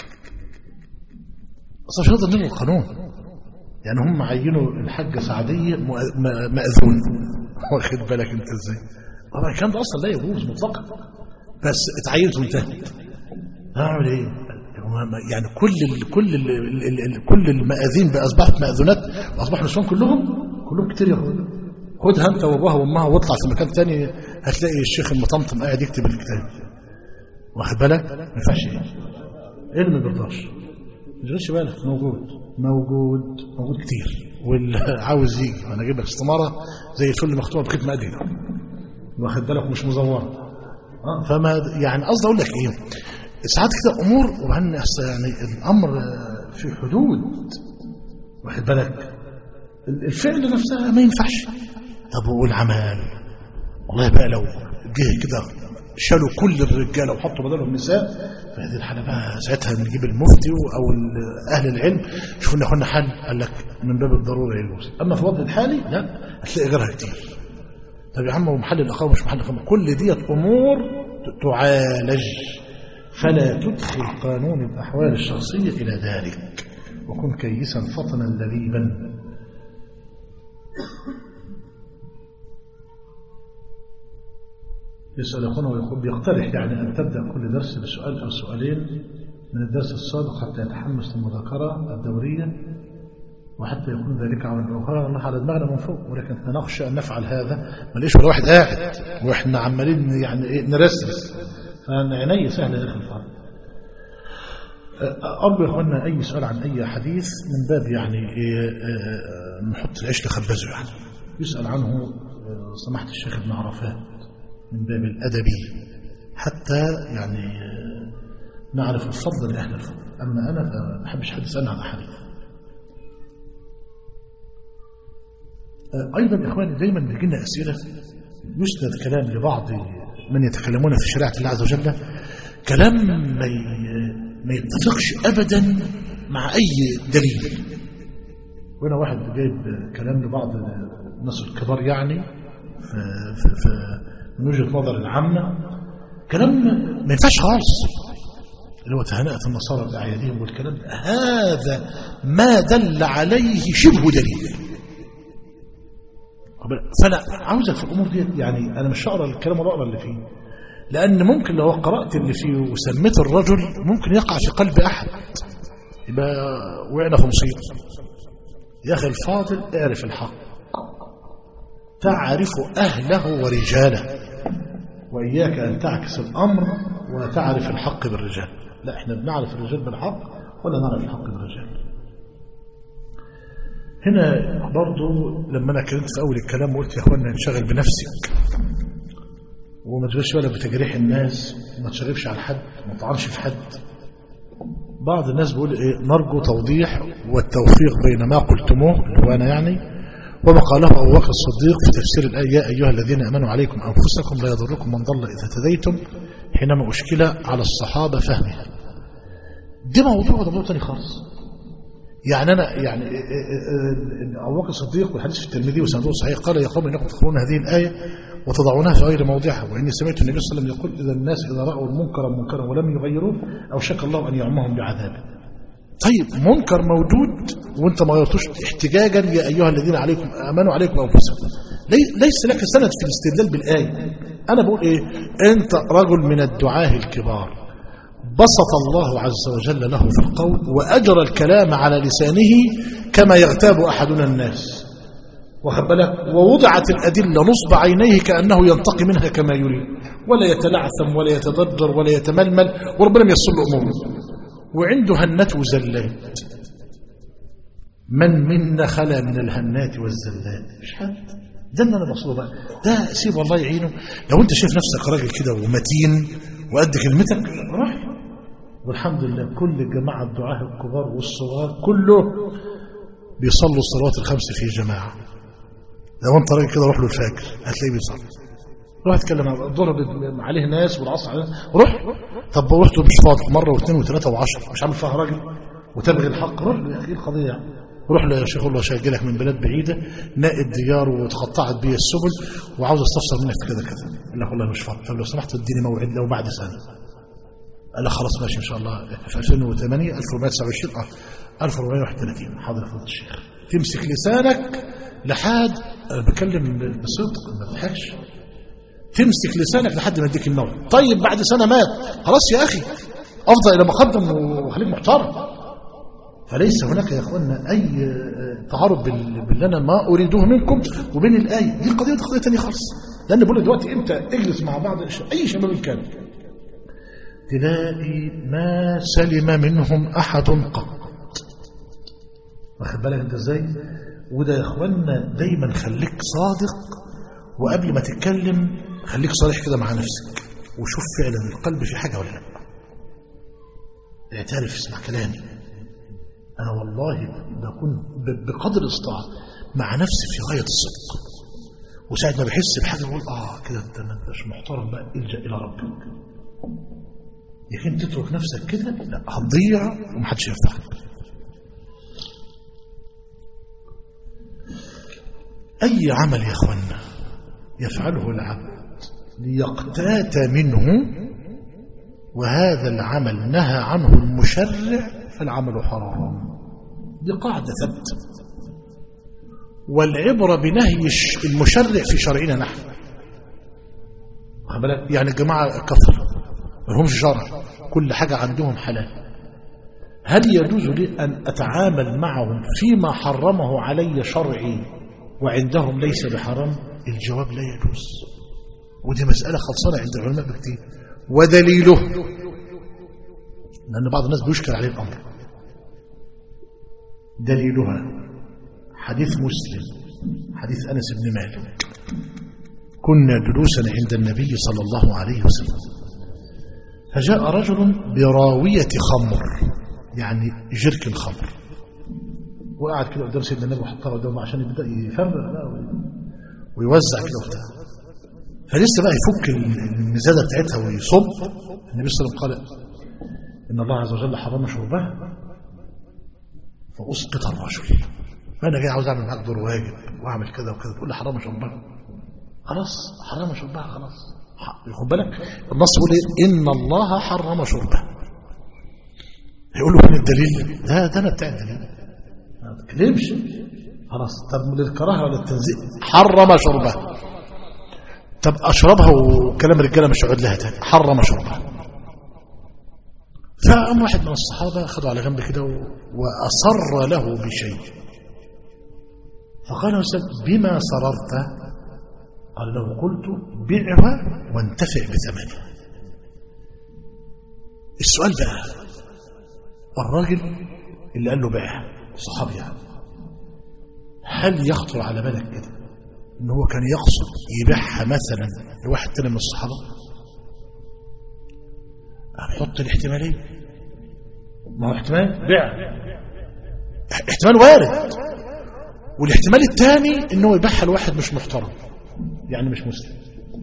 أصلا مش هنقدر نلغي القانون يعني هم عينوا الحاجة سعدية مؤ- م- مأذون واخد بالك انت ازاي طبعا الكلام ده اصلا لا يجوز مطلقا بس اتعينت وانتهت هعمل ايه هم- يعني كل ال كل ال ال ال كل المآذين بقى اصبحت مأذونات واصبحوا نسوان كلهم كلهم كتير يا اخويا خدها انت وابوها وامها واطلع في مكان تاني هتلاقي الشيخ المطمطم قاعد يكتب الكتاب واخد بالك ما ينفعش ايه ايه اللي ما بيرضاش ما تشغلش بالك موجود موجود موجود كتير واللي عاوز يجي انا اجيب لك استماره زي الفل مختومه بختم قديمه واخد بالك مش مزوره اه فما يعني قصدي اقول لك ايه ساعات كده امور وبعدين أصل يعني الامر آه، في حدود واخد بالك ال- الفعل نفسها ما ينفعش طب والعمل والله بقى لو جه كده شالوا كل الرجاله وحطوا بدلهم نساء في هذه الحاله بقى ساعتها نجيب المفتي او ال- اهل العلم شوفوا لنا اخوانا حل قال لك من باب الضروره يجوز اما في الوضع الحالي لا هتلاقي غيرها كتير طب يا عم هو محل الاقامه مش محل الاقامه كل ديت امور ت- تعالج فلا تدخل قانون الاحوال الشخصيه الى ذلك وكن كيسا فطنا لبيبا يسأل أخونا ويقول بيقترح يعني أن تبدأ كل درس بسؤال أو سؤالين من الدرس السابق حتى يتحمس للمذاكرة الدورية وحتى يكون ذلك على الأخرى نحن على دماغنا من فوق ولكن احنا نخشى أن نفعل هذا ما ليش ولا واحد قاعد وإحنا عمالين يعني إيه نرسرس فأنا عيني سهلة يا أخي الفاضل أرجو يا إخوانا أي سؤال عن أي حديث من باب يعني إيه آه، نحط العيش لخبزه يعني يسأل عنه آه، سماحة الشيخ ابن عرفات من باب الأدبي حتى يعني آه، نعرف الفضل لأهل الفضل أما أنا فما بحبش حد يسألني عن أحاديث آه، أيضا يا إخواني دايما بيجي لنا أسئلة يسند كلام لبعض من يتكلمون في شريعة الله عز وجل كلام ما ي- ما يتفقش أبدا مع أي دليل وهنا واحد جايب كلام لبعض الناس الكبار يعني في, في, في من وجهة نظر العامة كلام ما ينفعش خالص اللي هو تهنئة النصارى بأعيادهم والكلام ده هذا ما دل عليه شبه دليل فأنا عاوزك في الأمور دي يعني أنا مش هقرا الكلام ولا أقرا اللي فيه لأن ممكن لو قرأت اللي فيه وسميت الرجل ممكن يقع في قلب أحد يبقى وقعنا في مصيبة يا أخي الفاضل اعرف الحق تعرف أهله ورجاله وإياك أن تعكس الأمر وتعرف الحق بالرجال لا احنا بنعرف الرجال بالحق ولا نعرف الحق بالرجال هنا برضو لما انا اتكلمت في اول الكلام وقلت يا اخوانا انشغل بنفسك وما تشغلش بالك بتجريح الناس وما تشغلش على حد ما تطعنش في حد بعض الناس بيقول ايه نرجو توضيح والتوفيق بين ما قلتموه اللي هو انا يعني وما قاله ابو بكر الصديق في تفسير الايه يا ايها الذين امنوا عليكم انفسكم لا يضركم من ضل اذا اهتديتم حينما اشكل على الصحابه فهمها دي موضوع ده موضوع تاني خالص يعني انا يعني ابو بكر الصديق والحديث في الترمذي وسنده صحيح قال يا قوم انكم تقرؤون هذه الايه وتضعونها في غير موضعها واني سمعت النبي صلى الله عليه وسلم يقول اذا الناس اذا راوا المنكر منكرا ولم يغيروه اوشك الله ان يعمهم بعذابه طيب منكر موجود وانت ما غيرتوش احتجاجا يا ايها الذين عليكم امنوا عليكم انفسكم ليس لك سند في الاستدلال بالايه انا بقول ايه انت رجل من الدعاه الكبار بسط الله عز وجل له في القول وأجرى الكلام على لسانه كما يغتاب أحدنا الناس واخد بالك ووضعت الأدلة نصب عينيه كأنه ينتقي منها كما يريد ولا يتلعثم ولا يتضجر ولا يتململ وربنا ييسر له أموره وعنده هنات وزلات من منا خلا من الهنات والزلات مش حد ده اللي انا بقصده بقى ده سيب الله يعينه لو انت شايف نفسك راجل كده ومتين وقد كلمتك روح والحمد لله كل الجماعة الدعاة الكبار والصغار كله بيصلوا الصلوات الخمس في جماعة لو انت راجل كده روح له الفجر هتلاقيه بيصلي روح اتكلم الظهر عليه ناس والعصر عليه ناس روح طب رحت مش فاضي مرة واثنين وثلاثة وعشرة مش عامل فيها راجل وتبغي الحق روح له يا اخي القضية يعني روح له يا شيخ الله شاجلك من بلاد بعيدة ناقي الديار وتقطعت بيه السبل وعاوز استفسر منك في كذا كذا قال لك والله مش فاضي طب لو سمحت اديني موعد لو بعد سنة قال له خلاص ماشي ان شاء الله في 2008 1429 اه 1431 حاضر فضل الشيخ تمسك لسانك لحد انا بتكلم بصدق ما بضحكش تمسك لسانك لحد ما يديك الموت طيب بعد سنه مات خلاص يا اخي افضل الى مقدم وخليك محترم فليس هناك يا اخوانا اي تعارض باللي انا ما اريده منكم وبين الايه دي قضيه قضيه ثانيه خالص لان بقول دلوقتي انت اجلس مع بعض اي شباب كان تلاقي ما سلم منهم أحد قط واخد بالك انت ازاي وده يا اخوانا دايما خليك صادق وقبل ما تتكلم خليك صريح كده مع نفسك وشوف فعلا القلب في حاجة ولا لا اعترف اسمع كلامي انا والله بكون بقدر الاستطاعة مع نفسي في غاية الصدق وساعة ما بحس بحاجة بقول اه كده انت ما انتش محترم بقى الجا الى ربك لكن تترك نفسك كده لا هتضيع ومحدش ينفعك أي عمل يا أخوانا يفعله العبد ليقتات منه وهذا العمل نهى عنه المشرع فالعمل حرام دي قاعدة ثابتة والعبرة بنهي المشرع في شرعنا نحن يعني الجماعة كفر لهمش شرع كل حاجة عندهم حلال هل يجوز لي أن أتعامل معهم فيما حرمه علي شرعي وعندهم ليس بحرام الجواب لا يجوز ودي مسألة خلصانة عند العلماء بكتير ودليله لأن بعض الناس بيشكل عليه الأمر دليلها حديث مسلم حديث أنس بن مالك كنا جلوسا عند النبي صلى الله عليه وسلم فجاء رجل براوية خمر يعني جرك الخمر وقعد كده قدام سيدنا النبي وحطها قدامه عشان يبدا يفرق بقى ويوزع كده وبتاع فلسه بقى يفك المزاده بتاعتها ويصب النبي صلى الله عليه وسلم قال ان الله عز وجل حرم شربها فاسقط الرجل فانا جاي عاوز اعمل معاك دور واجب واعمل كذا وكذا تقول لي حرام شربها خلاص حرم شربها خلاص خد بالك النص يقول ايه ان الله حرم شربها يقول له فين الدليل ده ده انا بتاع الدليل ما تتكلمش خلاص طب للكراهه ولا التنزيه حرم شربها طب اشربها وكلام الرجاله مش هيقعد لها تاني حرم شربها فقام واحد من الصحابه خده على جنب كده واصر له بشيء فقال له بما سررت قال له قلت بعها وانتفع بثمنها السؤال بقى الراجل اللي قال له بيعها صحابي يعني هل يخطر على بالك كده ان هو كان يقصد يبيعها مثلا لواحد تاني من الصحابه هنحط الاحتماليه ما هو احتمال بيع احتمال وارد والاحتمال الثاني ان هو يبيعها لواحد مش محترم يعني مش مسلم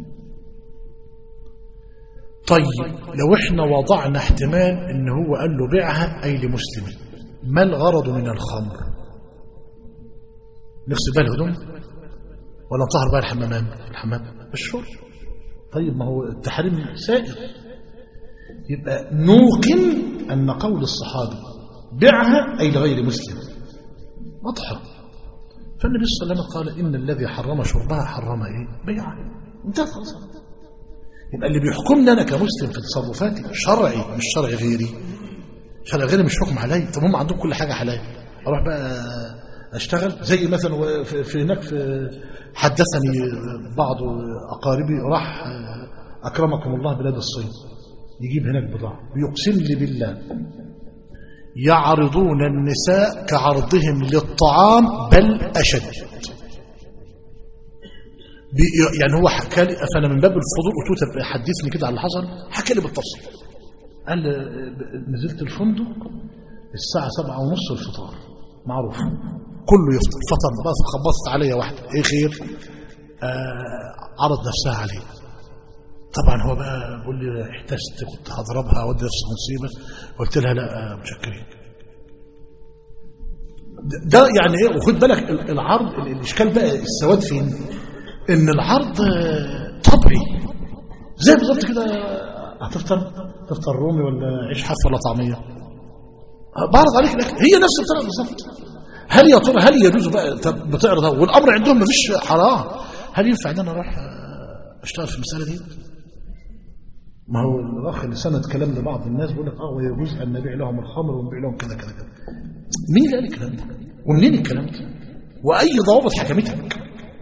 طيب لو احنا وضعنا احتمال ان هو قال له بيعها اي لمسلم ما الغرض من الخمر نغسل بها الهدوم ولا نطهر بها الحمامات الحمام الشرب طيب ما هو التحريم سائر يبقى نوقن ان قول الصحابي بيعها اي لغير مسلم واضحه فالنبي صلى الله عليه وسلم قال ان الذي حرم شربها حرم ايه بيعها انتهت خلاص يبقى اللي بيحكمني انا كمسلم في تصرفاتي شرعي مش شرع غيري شرع غيري مش حكم عليا طب هم عندهم كل حاجه حلال اروح بقى اشتغل زي مثلا في هناك في حدثني بعض اقاربي راح اكرمكم الله بلاد الصين يجيب هناك بضاعه بيقسم لي بالله يعرضون النساء كعرضهم للطعام بل اشد يعني هو حكى لي فانا من باب الفضول قلت له طب حدثني كده على اللي حصل حكى لي بالتفصيل قال نزلت الفندق الساعه سبعة ونص الفطار معروف كله يفطر فطر بس خبطت عليا واحده ايه خير آه عرض نفسها عليه طبعا هو بقى بيقول لي احتست كنت هضربها اودي نفسي مصيبه قلت لها لا متشكرين ده يعني ايه وخد بالك العرض الاشكال بقى السواد فين ان العرض طبيعي زي بالظبط كده هتفطر تفطر رومي ولا عيش حف ولا طعميه بعرض عليك الاكل هي نفس الطريقه بالظبط هل يا ترى هل يجوز بقى بتعرض والامر عندهم مفيش حرام هل ينفع ان انا اروح اشتغل في المساله دي ما هو الاخ اللي سند كلام لبعض الناس بيقول لك اه ويجوز ان نبيع لهم الخمر ونبيع لهم كذا كذا كذا مين اللي قال الكلام ده ومنين الكلام ده واي ضوابط حكمتك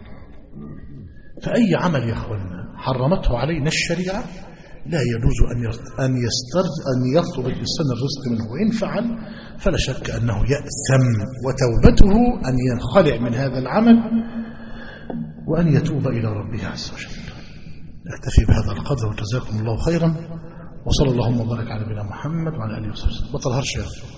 فاي عمل يا اخوانا حرمته علينا الشريعه لا يجوز ان ان يسترز ان يطلب الانسان الرزق منه وان فعل فلا شك انه ياثم وتوبته ان ينخلع من هذا العمل وان يتوب الى ربه عز وجل نكتفي بهذا القدر وجزاكم الله خيرا وصلى اللهم وبارك على نبينا محمد وعلى اله وصحبه ما تظهرش يا